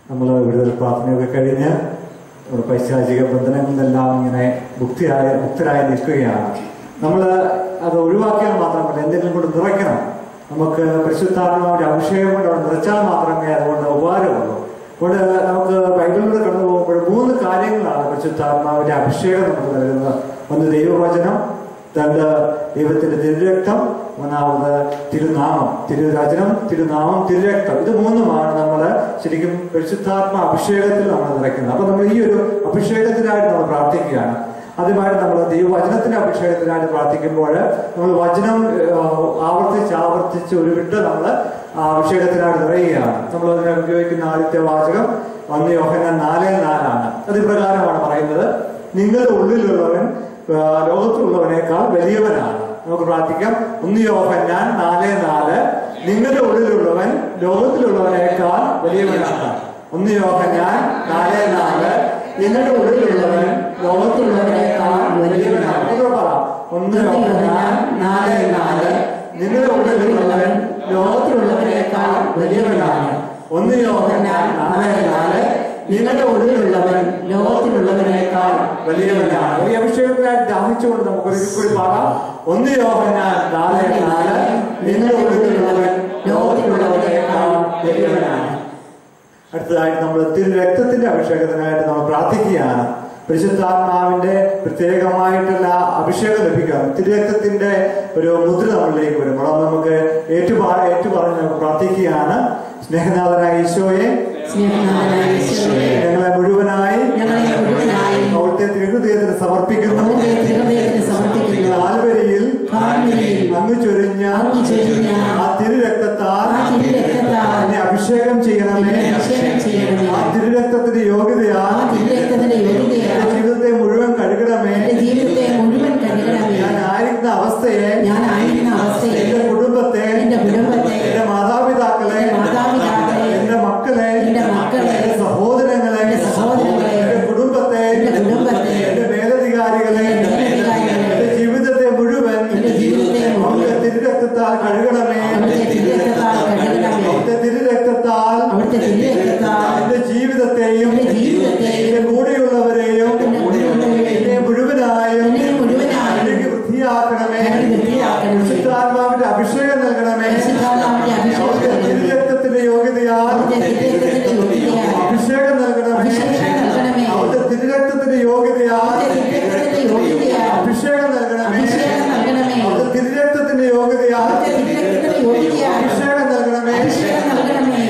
നമ്മൾ വിടുതൽ പ്രാർത്ഥനയൊക്കെ കഴിഞ്ഞ് നമ്മുടെ പൈശാചിക ബന്ധനങ്ങളിൽ നിന്നെല്ലാം ഇങ്ങനെ മുക്തിയായ മുക്തരായി നിൽക്കുകയാണ് നമ്മൾ അത് ഒഴിവാക്കിയാൽ മാത്രമല്ല എന്തെങ്കിലും കൊണ്ട് നിറയ്ക്കണം നമുക്ക് പരിശുദ്ധാത്മാവിന്റെ അഭിഷേകം കൊണ്ട് അവിടെ നിറച്ചാൽ മാത്രമേ അതുകൊണ്ട് ഉപകാരമുള്ളൂ അതുകൊണ്ട് നമുക്ക് ബൈബിളിലൂടെ കടന്നു പോകുമ്പോൾ മൂന്ന് കാര്യങ്ങളാണ് പരിശുദ്ധാത്മാവിന്റെ അഭിഷേകം നമുക്ക് നൽകുന്നത് ഒന്ന് ദൈവവചനം രണ്ട് ദൈവത്തിന്റെ തിരുരക്തം മൂന്നാമത് തിരുനാമം തിരുരചനം തിരുനാമം തിരുരക്തം ഇത് മൂന്നുമാണ് നമ്മൾ ശരിക്കും പരിശുദ്ധാത്മ അഭിഷേകത്തിൽ നമ്മൾ നിറയ്ക്കുന്നത് അപ്പൊ നമ്മൾ ഈ ഒരു അഭിഷേകത്തിനായിട്ട് നമ്മൾ പ്രാർത്ഥിക്കുകയാണ് ആദ്യമായിട്ട് നമ്മൾ ദൈവവചനത്തിന്റെ അഭിഷേകത്തിനായിട്ട് പ്രാർത്ഥിക്കുമ്പോൾ നമ്മൾ വചനം ഏഹ്, ആവർത്തിച്ച് ആവർത്തിച്ച് ഒരു വിട്ട് നമ്മൾ ആ അഭിഷേകത്തിനായിട്ട് നിറയുകയാണ് നമ്മൾ അതിനെ ഉപയോഗിക്കുന്ന ആദ്യത്തെ വാചകം ഒന്ന് യോഹന നാല് നാലാണ് അത് ഇപ്രകാരമാണ് പറയുന്നത് നിങ്ങളുടെ ഉള്ളിലുള്ളവൻ ആ, ലോകത്തിലുള്ളവനേക്കാൾ വലിയവനാണ് നമുക്ക് പ്രാർത്ഥിക്കാം ഒന്ന് യോഹന്നാൻ നാല് നാല് നിങ്ങളുടെ ഉള്ളിലുള്ളവൻ ലോകത്തിലുള്ളവനേക്കാൾ വലിയവനാണ് ഒന്ന് യോഹന്നാൻ നാല് നാല് നിങ്ങളുടെ ഉള്ളിലുള്ളവൻ ലോകത്തിലുള്ളവനേക്കാൾ വലിയവനാണ് ഒന്നുകൂടെ പറ ഒന്ന് യോഹന്നാൻ നാല് നാല് നിങ്ങളുടെ ഉള്ളിലുള്ളവൻ ലോകത്തിലുള്ളവനേക്കാൾ വലിയവനാണ് ഒന്ന് യോഹന്നാൻ നാല് നാല് നിങ്ങളുടെ ഉള്ളിലുള്ളവൻ ലോകത്തിലുള്ളവനേക്കാൾ വലിയവനാണ് ഈ അഭിഷേകത്തിനായിട്ട് ദാഹിച്ചുകൊണ്ട് നമുക്ക് ഒരു കൂടി പാടാം ഒന്ന് യോഹന്നാൻ നാല് നാല് നിങ്ങളുടെ ഉള്ളിലുള്ളവൻ ലോകത്തിലുള്ളവനേക്കാൾ വലിയവനാണ് അടുത്തതായിട്ട് നമ്മൾ തിരു രക്തത്തിന്റെ അഭിഷേകത്തിനായിട്ട് നമ്മൾ പ്രാർത്ഥിക്കുകയാണ് പരിശുദ്ധാത്മാവിന്റെ പ്രത്യേകമായിട്ടുള്ള അഭിഷേകം ലഭിക്കാം തിരുരക്തത്തിന്റെ ഒരു മുദ്ര നമ്മളിലേക്ക് വരുമ്പോൾ അത് നമുക്ക് ഏറ്റുപാ ഏറ്റുപറഞ്ഞ് നമുക്ക് പ്രാർത്ഥിക്കുകയാണ് സ്നേഹനാഥനായ ഈശോയെ സ്നേഹനാഥനായ ഈശോയെ, ഞങ്ങളെ മുഴുവനായി ഞങ്ങളെ മുഴുവനായി അവിടുത്തെ തിരുഹൃദയത്തിന് സമർപ്പിക്കുന്നു അവിടുത്തെ തിരുഹൃദയത്തിന് സമർപ്പിക്കുന്നു. കാൽവരിയിൽ കാൽവരിയിൽ അങ്ങ് ചൊരിഞ്ഞ അങ്ങ് ചൊരിഞ്ഞ ആ തിരുരക്തത്താൽ ആ തിരുരക്തത്താൽ എന്നെ അഭിഷേകം ചെയ്യണമേ എന്നെ അഭിഷേകം ചെയ്യണമേ. ആ തിരുരക്തത്തിന്റെ യോഗ്യതയാ ആ തിരുരക്തത്തിന്റെ യോഗ്യതയാൽ എന്റെ ജീവിതത്തെ മുഴുവൻ കഴുകണമേ എന്റെ ജീവിതത്തെ മുഴുവൻ കരുകണമേ ഞാൻ ആയിരിക്കുന്ന അവസ്ഥയെ ഞാൻ ആയിരുന്ന അവസ്ഥയിൽ എന്റെ കുടുംബത്തെ എന്റെ കുടുംബത്തെ എന്റെ മാതാപിതാക്കളെ എന്റെ മാതാപിതാക്കളെ എന്റെ മക്കളെ എന്റെ മക്കളെ എന്റെ സഹോദരങ്ങളെ എന്റെ സഹോദരങ്ങളെ എന്റെ കുടുംബത്തെ എന്റെ കുടുംബത്തെ എന്റെ മേലധികാരികളെ എന്റെ മേലധികാരികളെ എന്റെ ജീവിതത്തെ മുഴുവൻ എന്റെ ജീവിതത്തെ മുഴുവൻ അവിടുത്തെ തിരുരക്തത്താൽ കഴുകണമേ അവിടുത്തെ തിരുരക്തത്താൽ കഴുകണമേ. അവിടുത്തെ തിരുരക്തത്താൽ അവിടുത്തെ തിരുരക്തത്താൽ എന്റെ ജീവിതത്തെയും എന്റെ ജീവിതത്തെയും എന്റെ കൂടെയുള്ളവരെയും എന്റെ കൂടെയുള്ളവരെയും എന്നെ മുഴുവനായും എന്നെ മുഴുവനായും എനിക്ക് വൃത്തിയാക്കണമേ എനിക്ക് വൃത്തിയാക്കണമേ. പരിശുദ്ധാത്മാവിന്റെ അഭിഷേകം നൽകണമേ പരിശുദ്ധാത്മാവിന്റെ അഭിഷേകം അവിടുത്തെ നൽകണമേ. തിരുരക്തത്തിന്റെ യോഗ്യതയാൽ അവിടുത്തെ തിരുരക്തത്തിന്റെ യോഗ്യതയാൽ അഭിഷേകം നൽകണമേ അഭിഷേകം നൽകണമേ. അവിടുത്തെ തിരുരക്തത്തിന്റെ യോഗ്യതയാൽ അവിടുത്തെ തിരുരക്തത്തിന്റെ യോഗ്യതയാൽ അഭിഷേകം നൽകണമേ അഭിഷേകം നൽകണമേ. അവിടുത്തെ തിരുരക്തത്തിന്റെ യോഗ്യതയാൽ അവിടുത്തെ തിരുരക്തത്തിന്റെ യോഗ്യതയാൽ അഭിഷേകം നൽകണമേ അഭിഷേകം നൽകണമേ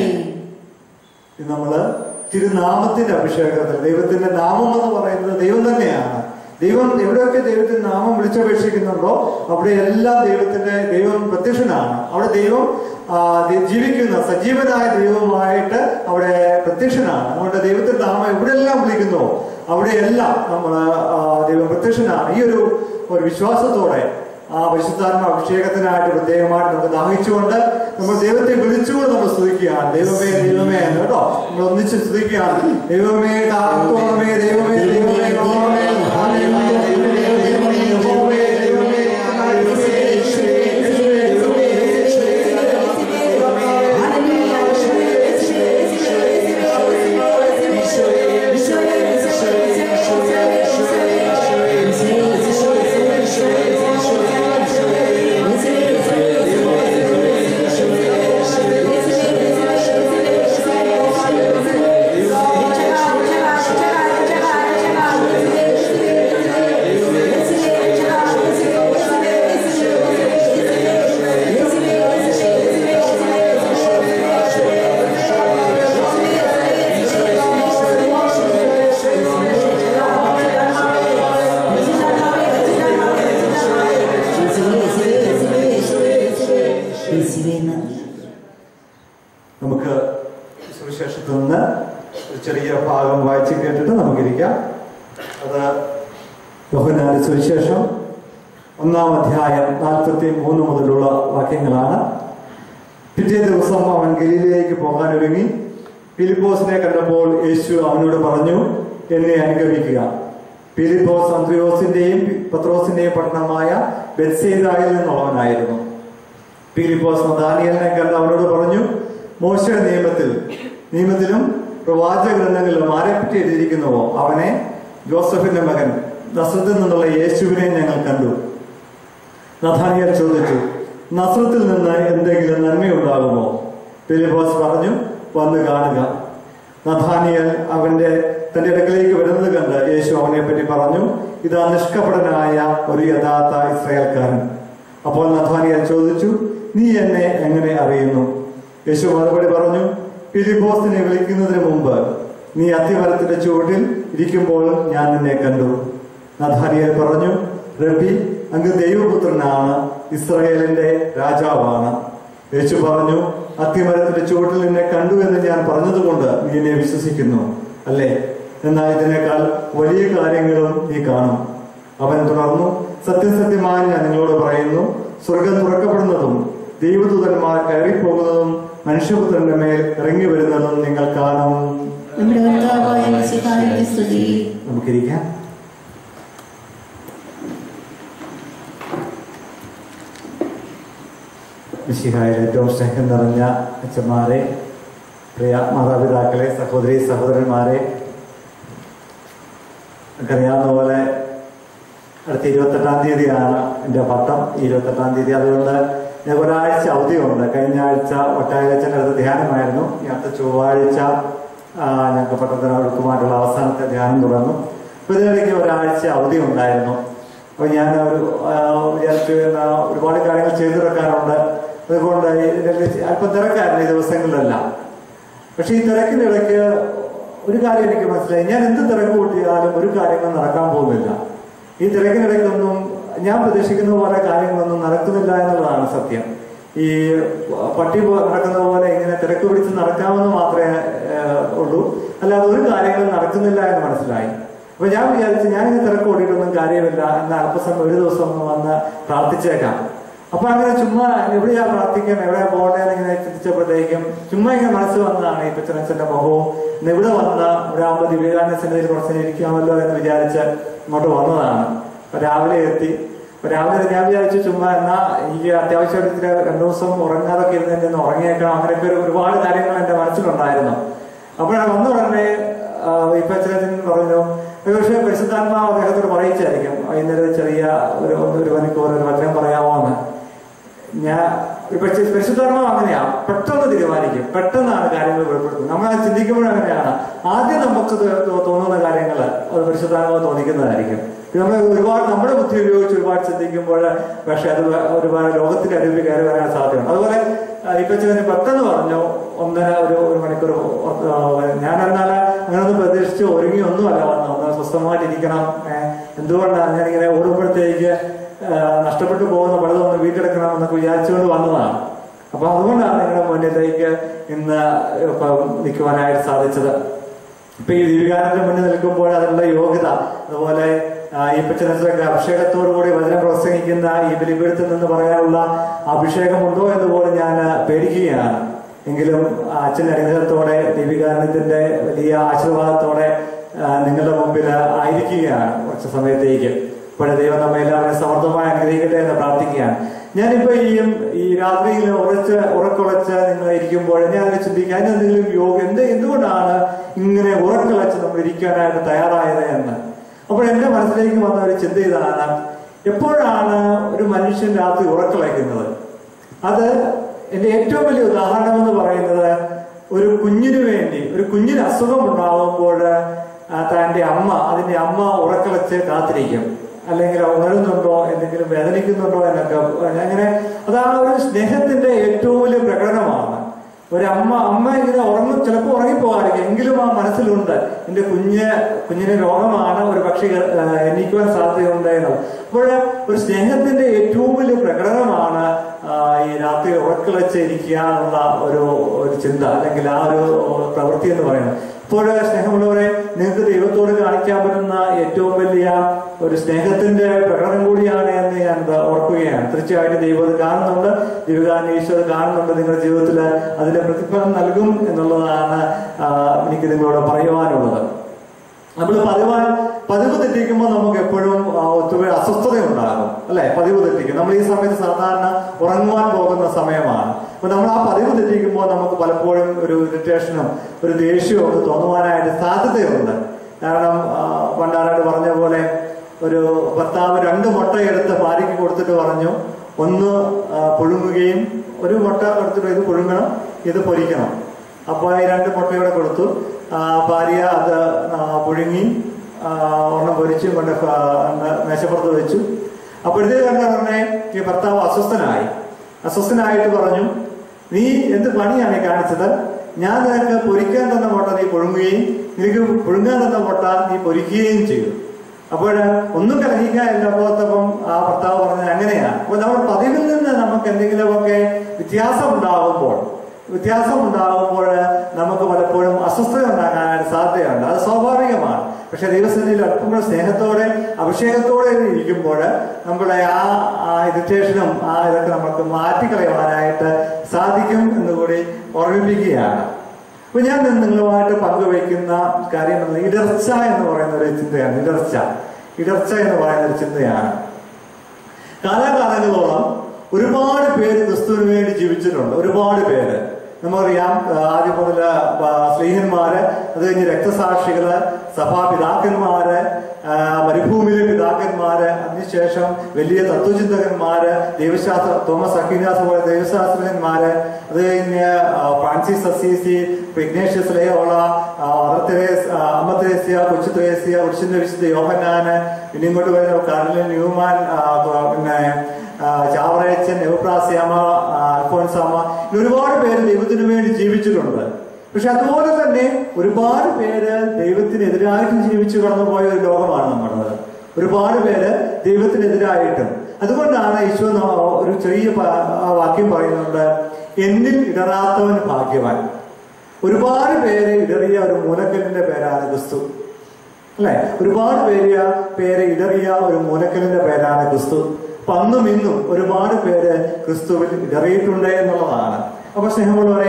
ഇത് നമ്മള് തിരുനാമത്തിന്റെ അഭിഷേകത്തിൽ ദൈവത്തിന്റെ നാമം എന്ന് പറയുന്നത് ദൈവം തന്നെയാണ് ദൈവം എവിടെയൊക്കെ ദൈവത്തിന്റെ നാമം വിളിച്ചപേക്ഷിക്കുന്നുണ്ടോ അവിടെ എല്ലാം ദൈവത്തിന്റെ ദൈവം പ്രത്യക്ഷനാണ് അവിടെ ദൈവം ആ, ദി- ജീവിക്കുന്ന സജീവനായ ദൈവമായിട്ട് അവിടെ പ്രത്യക്ഷനാണ് അതുകൊണ്ട് ദൈവത്തിന്റെ നാമം എവിടെയെല്ലാം വിളിക്കുന്നോ അവിടെയെല്ലാം നമ്മൾ ദൈവം പ്രത്യക്ഷനാണ് ഈ ഒരു ഒരു വിശ്വാസത്തോടെ ആ പരിശുദ്ധാത്മ അഭിഷേകത്തിനായിട്ട് പ്രത്യേകമായിട്ട് നമുക്ക് ദാഹിച്ചുകൊണ്ട് നമ്മൾ ദൈവത്തെ വിളിച്ചുകൊണ്ട് നമ്മൾ സ്തുതിക്കുകയാണ് ദൈവമേ ദൈവമേ എന്ന് കേട്ടോ നമ്മൾ ഒന്നിച്ച് സ്തുതിക്കുകയാണ് ദൈവമേ കാത്തോണമേ ദൈവമേ ദൈവമേ കർത്താവേ, ഹല്ലേലൂയ, ദൈവമേ, ദൈവമേ, യഹോവേ, ദൈവമേ, യേശുവേ, യേശുവേ, യേശുവേ, യേശുവേ, നമുക്ക് സുവിശേഷത്തിൽ നിന്ന് ഒരു ചെറിയ ഭാഗം വായിച്ച് കേട്ടിട്ട് നമുക്കിരിക്കാം അത് യോഹന്നാന്റെ സുവിശേഷം ഒന്നാം അധ്യായം നാൽപ്പത്തി മൂന്ന് മുതലുള്ള വാക്യങ്ങളാണ് പിറ്റേ ദിവസം അവൻ ഗലീലയിലേക്ക് പോകാൻ ഒരുങ്ങി ഫിലിപ്പോസിനെ കണ്ടപ്പോൾ യേശു അവനോട് പറഞ്ഞു എന്നെ അനുഗമിക്കുക ഫിലിപ്പോസ് അന്ത്രിയോസിന്റെയും പത്രോസിന്റെയും പട്ടണമായ ബെത്സേദായിൽ നിന്നുള്ളവനായിരുന്നു ഫിലിപ്പോസ് നദാനിയലിനെ കണ്ട് അവനോട് പറഞ്ഞു മോശയുടെ നിയമത്തിൽ നിയമത്തിലും പ്രവാചക ഗ്രന്ഥങ്ങളിലും ആരെപ്പറ്റി എഴുതിയിരിക്കുന്നുവോ അവനെ ജോസഫിന്റെ മകൻ നസ്രത്തിൽ നിന്നുള്ള യേശുവിനെ ഞങ്ങൾ കണ്ടു നഥാനിയൽ ചോദിച്ചു നസ്രത്തിൽ നിന്ന് എന്തെങ്കിലും നന്മയുണ്ടാകുമോ ഫിലിപ്പോസ് പറഞ്ഞു വന്ന് കാണുക നഥാനിയൽ അവന്റെ തന്റെ അടുക്കലേക്ക് വരുന്നത് കണ്ട് യേശു അവനെ പറ്റി പറഞ്ഞു ഇതാ നിഷ്കപടനായ ഒരു യഥാർത്ഥ ഇസ്രായേൽക്കാരൻ അപ്പോൾ നഥാനിയൽ ചോദിച്ചു നീ എന്നെ എങ്ങനെ അറിയുന്നു യേശു മറുപടി പറഞ്ഞു ഫിലിപ്പോസിനെ വിളിക്കുന്നതിന് മുമ്പ് നീ അത്തിമരത്തിന്റെ ചുവട്ടിൽ ഇരിക്കുമ്പോൾ ഞാൻ നിന്നെ കണ്ടു നഥാനിയൽ പറഞ്ഞു റബി അങ്ങ് ദൈവപുത്രനാണ് ഇസ്രായേലിന്റെ രാജാവാണ് യേശു പറഞ്ഞു അത്തിമരത്തിന്റെ ചുവട്ടിൽ നിന്നെ കണ്ടു എന്ന് ഞാൻ പറഞ്ഞതുകൊണ്ട് നീ എന്നെ വിശ്വസിക്കുന്നു അല്ലേ എന്നാൽ ഇതിനേക്കാൾ വലിയ കാര്യങ്ങളും നീ കാണും അവൻ തുടർന്നു സത്യസത്യമായി ഞാൻ നിങ്ങളോട് പറയുന്നു സ്വർഗം തുറക്കപ്പെടുന്നതും ദൈവദൂതന്മാർ കയറിപ്പോകുന്നതും മനുഷ്യപുത്രന്റെ മേൽ ഇറങ്ങി വരുന്നതും നിങ്ങൾ കാണും നമ്മുടെ കർത്താവായ മിശിഹായുടെ സ്തുതി നമുക്കിരിക്കാം മിശിഹായിൽ ഏറ്റവും സ്നേഹം നിറഞ്ഞ അച്ഛന്മാരെ പ്രിയ മാതാപിതാക്കളെ സഹോദരി സഹോദരന്മാരെ നമുക്കറിയാവുന്ന പോലെ അടുത്ത ഇരുപത്തെട്ടാം തീയതിയാണ് എൻ്റെ പട്ടം ഈ ഇരുപത്തെട്ടാം തീയതി അതുകൊണ്ട് ഞാൻ ഒരാഴ്ച അവധിയുണ്ട് കഴിഞ്ഞ ആഴ്ച ഒട്ടായിരച്ചൻ്റെ അടുത്ത് ധ്യാനമായിരുന്നു ഈ അടുത്ത ചൊവ്വാഴ്ച ആ, ഞങ്ങൾക്ക് പട്ടത്തിനടുക്കുമായിട്ടുള്ള അവസാനത്തെ ധ്യാനം തുടർന്നു അപ്പോൾ ഇതിനിടയ്ക്ക് ഒരാഴ്ച അവധി ഉണ്ടായിരുന്നു അപ്പോൾ ഞാൻ ഒരു ആ, വിചാരിച്ചു എന്നാ ഒരുപാട് കാര്യങ്ങൾ ചെയ്തു തീർക്കാനുണ്ട് അതുകൊണ്ട് ഇതിനൊക്കെ അല്പം തിരക്കായിരുന്നു ഈ ദിവസങ്ങളിലെല്ലാം പക്ഷെ ഈ തിരക്കിനിടയ്ക്ക് ഒരു കാര്യം എനിക്ക് മനസ്സിലായി ഞാൻ എന്ത് തിരക്ക് കൂട്ടിയാലും ഒരു കാര്യങ്ങളും നടക്കാൻ പോകുന്നില്ല ഈ തിരക്കിനിടയ്ക്കൊന്നും ഞാൻ പ്രതീക്ഷിക്കുന്ന പോലെ കാര്യങ്ങളൊന്നും നടക്കുന്നില്ല എന്നുള്ളതാണ് സത്യം ഈ പട്ടി പോ- നടക്കുന്ന പോലെ ഇങ്ങനെ തിരക്ക് പിടിച്ച് നടക്കാമെന്ന് മാത്രമേ ഏഹ്, ഉള്ളൂ അല്ലാതെ ഒരു കാര്യങ്ങളും നടക്കുന്നില്ല എന്ന് മനസ്സിലായി അപ്പൊ ഞാൻ വിചാരിച്ചു ഞാനിങ്ങനെ തിരക്ക് ഓടിയിട്ടൊന്നും കാര്യമില്ല എന്ന അല്പസമയം ഒരു ദിവസം ഒന്ന് വന്ന് പ്രാർത്ഥിച്ചേക്കാം അപ്പൊ അങ്ങനെ ചുമ്മാ എവിടെയാ പ്രാർത്ഥിക്കാൻ എവിടെയാ പോകേണ്ടതെന്ന് ഇങ്ങനെ ചിന്തിച്ചപ്പോഴത്തേക്കും ചുമ്മാ ഇങ്ങനെ മനസ്സ് വന്നതാണ് ഈ പച്ചനച്ചന്റെ മുഖവും ഇന്ന് ഇവിടെ വന്ന ഇവിടെ ആകുമ്പോൾ വിവേകാനന്ദ സന്നിധിയിൽ കുറച്ച് നേരം ഇരിക്കാമല്ലോ എന്ന് വിചാരിച്ച് ഇങ്ങോട്ട് വന്നതാണ് അപ്പൊ രാവിലെ എത്തി അപ്പൊ രാവിലെ ഞാൻ വിചാരിച്ചു ചുമ്മാ എന്നാ എനിക്ക് അത്യാവശ്യം ഇത്തിരി രണ്ടു ദിവസം ഉറങ്ങാതൊക്കെ ഇരുന്നതിന്റെ ഒന്ന് ഉറങ്ങിയേക്കാം അങ്ങനെയൊക്കെ ഒരു ഒരുപാട് കാര്യങ്ങൾ എന്റെ മനസ്സിലുണ്ടായിരുന്നു അപ്പോഴാണ് വന്ന ഉടനെ ഇപ്പൊ അച്ഛനച്ഛൻ പറഞ്ഞു പക്ഷേ പരിശുദ്ധാത്മാവ് അദ്ദേഹത്തോട് പറയിച്ചായിരിക്കും വൈകുന്നേരം ചെറിയ ഒരു ഒന്ന് ഒരു മണിക്കൂർ ഒരു വചനം പറയാമോ എന്ന് ഞാൻ ഇപ്പൊ ചെ- പരിശുദ്ധാത്മാവ് അങ്ങനെയാ പെട്ടെന്ന് തീരുമാനിക്കും പെട്ടെന്നാണ് കാര്യങ്ങൾ വെളിപ്പെടുത്തുന്നത് നമ്മൾ അത് ചിന്തിക്കുമ്പോഴും അങ്ങനെയാണ് ആദ്യം നമുക്ക് തോ- തോ- തോന്നുന്ന കാര്യങ്ങൾ അത് പരിശുദ്ധാത്മാവ് തോന്നിക്കുന്നതായിരിക്കും ഇത് നമ്മൾ ഒരുപാട് നമ്മുടെ ബുദ്ധി ഉപയോഗിച്ച് ഒരുപാട് ചിന്തിക്കുമ്പോൾ പക്ഷെ അത് വേ- ഒരുപാട് ലോകത്തിന്റെ അറിവ് കയറി വരാൻ സാധ്യതയുണ്ട് അതുപോലെ ആ, ഇപ്പൊ ചിലന് പെട്ടെന്ന് പറഞ്ഞു ഒന്നര ഒരു ഒരു മണിക്കൂർ ആ, ഞാൻ എന്നാൽ അങ്ങനൊന്നും പ്രതീക്ഷിച്ച് ഒരുങ്ങി ഒന്നുമല്ല വന്നു ഒന്ന് സ്വസ്ഥമായിട്ടിരിക്കണം ഏഹ്, എന്തുകൊണ്ടാണ് ഞാനിങ്ങനെ ഓടുമ്പോഴത്തേക്ക് ആ, നഷ്ടപ്പെട്ടു പോകുന്ന പലതും ഒന്ന് വീണ്ടെടുക്കണം എന്നൊക്കെ വിചാരിച്ചുകൊണ്ട് വന്നതാണ് അപ്പൊ അതുകൊണ്ടാണ് നിങ്ങളുടെ മുന്നിലേക്ക് ഇന്ന് ഇപ്പൊ നിൽക്കുവാനായിട്ട് സാധിച്ചത് ഇപ്പൊ ഈ ദീപികാരന്റെ മുന്നിൽ നിൽക്കുമ്പോൾ അതിനുള്ള യോഗ്യത അതുപോലെ ആ, ഈ പച്ചനത്തിലൊക്കെ അഭിഷേകത്തോടു കൂടി വചനം പ്രസംഗിക്കുന്ന ഈ ബലിപീഠത്തിൽ നിന്ന് പറയാനുള്ള അഭിഷേകമുണ്ടോ എന്ന് പോലും ഞാൻ പേടിക്കുകയാണ് എങ്കിലും ആ അച്ഛന്റെ അനുഗ്രഹത്തോടെ ദീപികാരണത്തിന്റെ വലിയ ആശീർവാദത്തോടെ ആ, നിങ്ങളുടെ മുമ്പിൽ ആയിരിക്കുകയാണ് കുറച്ച് സമയത്തേക്ക് ഇപ്പോഴെ ദൈവം നമ്മെ എല്ലാവരെയും സമർത്ഥമായി അനുഗ്രഹിക്കട്ടെ എന്ന് പ്രാർത്ഥിക്കുകയാണ് ഞാനിപ്പോ ഈ ഈ രാത്രിയിൽ ഉറച്ച് ഉറക്കുളച്ച് നിങ്ങൾ ഇരിക്കുമ്പോൾ ഞാൻ അതിനെ ചിന്തിക്കുക അതിനെന്തെങ്കിലും യോഗ എന്ത് എന്തുകൊണ്ടാണ് ഇങ്ങനെ ഉറക്കുളച്ച് നമ്മൾ ഇരിക്കാനായിട്ട് തയ്യാറായത് എന്ന് അപ്പോൾ എന്റെ മനസ്സിലേക്ക് വന്ന ഒരു ചിന്ത ഇതാണ് എപ്പോഴാണ് ഒരു മനുഷ്യൻ രാത്രി ഉറക്കളയ്ക്കുന്നത് അത് എന്റെ ഏറ്റവും വലിയ ഉദാഹരണം എന്ന് പറയുന്നത് ഒരു കുഞ്ഞിനു വേണ്ടി ഒരു കുഞ്ഞിന് അസുഖം ഉണ്ടാവുമ്പോൾ ആ, തന്റെ അമ്മ അതിന്റെ അമ്മ ഉറക്കളച്ച് കാത്തിരിക്കും അല്ലെങ്കിൽ ഉണരുന്നുണ്ടോ എന്തെങ്കിലും വേദനിക്കുന്നുണ്ടോ എന്നൊക്കെ അങ്ങനെ അത് ആ ഒരു സ്നേഹത്തിന്റെ ഏറ്റവും വലിയ പ്രകടനമാണ് ഒരു അമ്മ അമ്മ ഇങ്ങനെ ഉറങ്ങും ചിലപ്പോൾ ഉറങ്ങിപ്പോകാറില്ല എങ്കിലും ആ മനസ്സിലുണ്ട് എന്റെ കുഞ്ഞ് കുഞ്ഞിന് രോഗമാണ് ഒരു പക്ഷേ ഏഹ്, എണീക്കുവാൻ സാധ്യതയുണ്ട് എന്നത് അപ്പോൾ ഒരു സ്നേഹത്തിന്റെ ഏറ്റവും വലിയ പ്രകടനമാണ് ആ, ഈ രാത്രി ഉറക്കിളച്ച് ഇരിക്കുക എന്നുള്ള ഒരു ഒരു ചിന്ത അല്ലെങ്കിൽ ആ ഒരു പ്രവൃത്തി എന്ന് പറയുന്നത് ഇപ്പോൾ സ്നേഹമുള്ളവരെ നിങ്ങൾക്ക് ദൈവത്തോട് കാണിക്കാൻ പറ്റുന്ന ഏറ്റവും വലിയ ഒരു സ്നേഹത്തിന്റെ പ്രകടനം കൂടിയാണ് എന്ന് ഞാൻ ഇത് ഓർക്കുകയാണ് തീർച്ചയായിട്ടും ദൈവം അത് കാണുന്നുണ്ട് ദൈവകാരൻ ഈശോ അത് കാണുന്നുണ്ട് നിങ്ങളുടെ ജീവിതത്തിൽ അതിന്റെ പ്രതിഫലം നൽകും എന്നുള്ളതാണ് ആ, എനിക്ക് നിങ്ങളോട് പറയുവാനുള്ളത് നമ്മൾ പതിവായി പതിവ് തെറ്റിക്കുമ്പോൾ നമുക്ക് എപ്പോഴും ആ, ഒത്തുവ അസ്വസ്ഥത ഉണ്ടാകും അല്ലെ പതിവ് തെറ്റിക്കും നമ്മൾ ഈ സമയത്ത് സാധാരണ ഉറങ്ങുവാൻ പോകുന്ന സമയമാണ് അപ്പൊ നമ്മൾ ആ പതിവ് തെറ്റിക്കുമ്പോൾ നമുക്ക് പലപ്പോഴും ഒരു ഇറിറ്റേഷനും ഒരു ദേഷ്യവും ഒക്കെ തോന്നുവാനായിട്ട് സാധ്യതയുണ്ട് കാരണം ആ, പണ്ടാരാട് പറഞ്ഞ പോലെ ഒരു ഭർത്താവ് രണ്ട് മുട്ടയെടുത്ത് ഭാര്യയ്ക്ക് കൊടുത്തിട്ട് പറഞ്ഞു ഒന്ന് ആ, പുഴുങ്ങുകയും ഒരു മുട്ട എടുത്തിട്ട് ഇത് പുഴുങ്ങണം ഇത് പൊരിക്കണം അപ്പോൾ ഈ രണ്ട് മുട്ടയൂടെ കൊടുത്തു ആ, ഭാര്യ അത് ആ, പുഴുങ്ങി ആ, ഒരെണ്ണം പൊരിച്ചും കൊണ്ട് ഫ- അങ്ങ് മേശപ്പുറത്ത് വെച്ചു അപ്പോഴത്തേക്ക് കണ്ട ഉടനെ ഈ ഭർത്താവ് അസ്വസ്ഥനായി അസ്വസ്ഥനായിട്ട് പറഞ്ഞു നീ എന്ത് പണിയാണ് ഈ കാണിച്ചത് ഞാൻ നിനക്ക് പൊരിക്കാൻ തന്ന മുട്ട നീ പുഴുങ്ങുകയും നിനക്ക് പുഴുങ്ങാൻ തന്ന മുട്ട നീ പൊരിക്കുകയും ചെയ്തു അപ്പോൾ ഒന്നും കലഹിക്കാനില്ല പോത്തപ്പം ആ ഭർത്താവ് പറഞ്ഞത് അങ്ങനെയാണ് അപ്പോൾ നമ്മൾ പതിവിൽ നിന്ന് നമുക്ക് എന്തെങ്കിലുമൊക്കെ വ്യത്യാസം ഉണ്ടാകുമ്പോൾ വ്യത്യാസം ഉണ്ടാകുമ്പോൾ നമുക്ക് പലപ്പോഴും അസ്വസ്ഥത ഉണ്ടാകാനായിട്ട് സാധ്യതയുണ്ട് അത് സ്വാഭാവികമാണ് പക്ഷെ ദൈവസന്നിധിയിൽ അല്പം കൂടെ സ്നേഹത്തോടെ അഭിഷേകത്തോടെ ഇരിക്കുമ്പോൾ നമ്മുടെ ആ ആ ഇറിറ്റേഷനും ആ ഇതൊക്കെ നമുക്ക് മാറ്റിക്കളയുവാനായിട്ട് സാധിക്കും എന്നുകൂടി ഓർമ്മിപ്പിക്കുകയാണ് അപ്പൊ ഞാൻ ഇന്ന് നിങ്ങളുമായിട്ട് പങ്കുവയ്ക്കുന്ന കാര്യം എന്നത് ഇടർച്ച എന്ന് പറയുന്ന ഒരു ചിന്തയാണ് ഇടർച്ച ഇടർച്ച എന്ന് പറയുന്ന ഒരു ചിന്തയാണ് കാലാകാലങ്ങളോളം ഒരുപാട് പേര് ക്രിസ്തുവിന് വേണ്ടി ജീവിച്ചിട്ടുണ്ട് ഒരുപാട് പേര് നമുക്കറിയാം ആ, ആദ്യം മുതൽ സ്ത്രീഹന്മാര് അത് കഴിഞ്ഞ് രക്തസാക്ഷികള് സഭാപിതാക്കന്മാര് ആ, മരുഭൂമിയിലെ പിതാക്കന്മാര് അതിനുശേഷം വലിയ തത്വചിന്തകന്മാര് ദൈവശാസ്ത്ര തോമസ് അക്വിനാസ് പോലെ ദൈവശാസ്ത്രജ്ഞന്മാര് അത് കഴിഞ്ഞ് ആ, ഫ്രാൻസിസ് അസീസി ഇഗ്നേഷ്യസ് ലയോള ആ, മദർ തെരേസ് ആ, അമ്മ തെരേസ്യ കൊച്ചു തെരേസ്യ കൊച്ചിന്റെ വിശുദ്ധ യോഹന്നാന് പിന്നെ ഇങ്ങോട്ട് വരുന്ന കാർലിൻ ന്യൂമാൻ ആ, പിന്നെ ആ, ചാവറയച്ചൻ എവപ്രാസ്യാമ ആ, അൽഫോൻസാമ ഇങ്ങനെ ഒരുപാട് പേര് ദൈവത്തിന് വേണ്ടി ജീവിച്ചിട്ടുണ്ട് പക്ഷെ അതുപോലെ തന്നെ ഒരുപാട് പേര് ദൈവത്തിനെതിരായിട്ടും ജീവിച്ചു കടന്നുപോയ ഒരു ലോകമാണ് നമ്മുടേത് ഒരുപാട് പേര് ദൈവത്തിനെതിരായിട്ടും അതുകൊണ്ടാണ് ഈശോ ന- ഒരു ചെറിയ പ- ആ വാക്യം പറയുന്നുണ്ട് എന്നിൽ ഇടറാത്തവൻ ഭാഗ്യവാൻ ഒരുപാട് പേര് ഇടറിയ ഒരു മൂലക്കല്ലിന്റെ പേരാണ് ക്രിസ്തു അല്ലെ ഒരുപാട് പേര് പേര് ഇടറിയ ഒരു മൂലക്കലിന്റെ പേരാണ് ക്രിസ്തു അപ്പൊ അന്നും ഇന്നും ഒരുപാട് പേര് ക്രിസ്തുവിൽ ഇടറിയിട്ടുണ്ട് എന്നുള്ളതാണ് അപ്പൊ സ്നേഹമുള്ളവരെ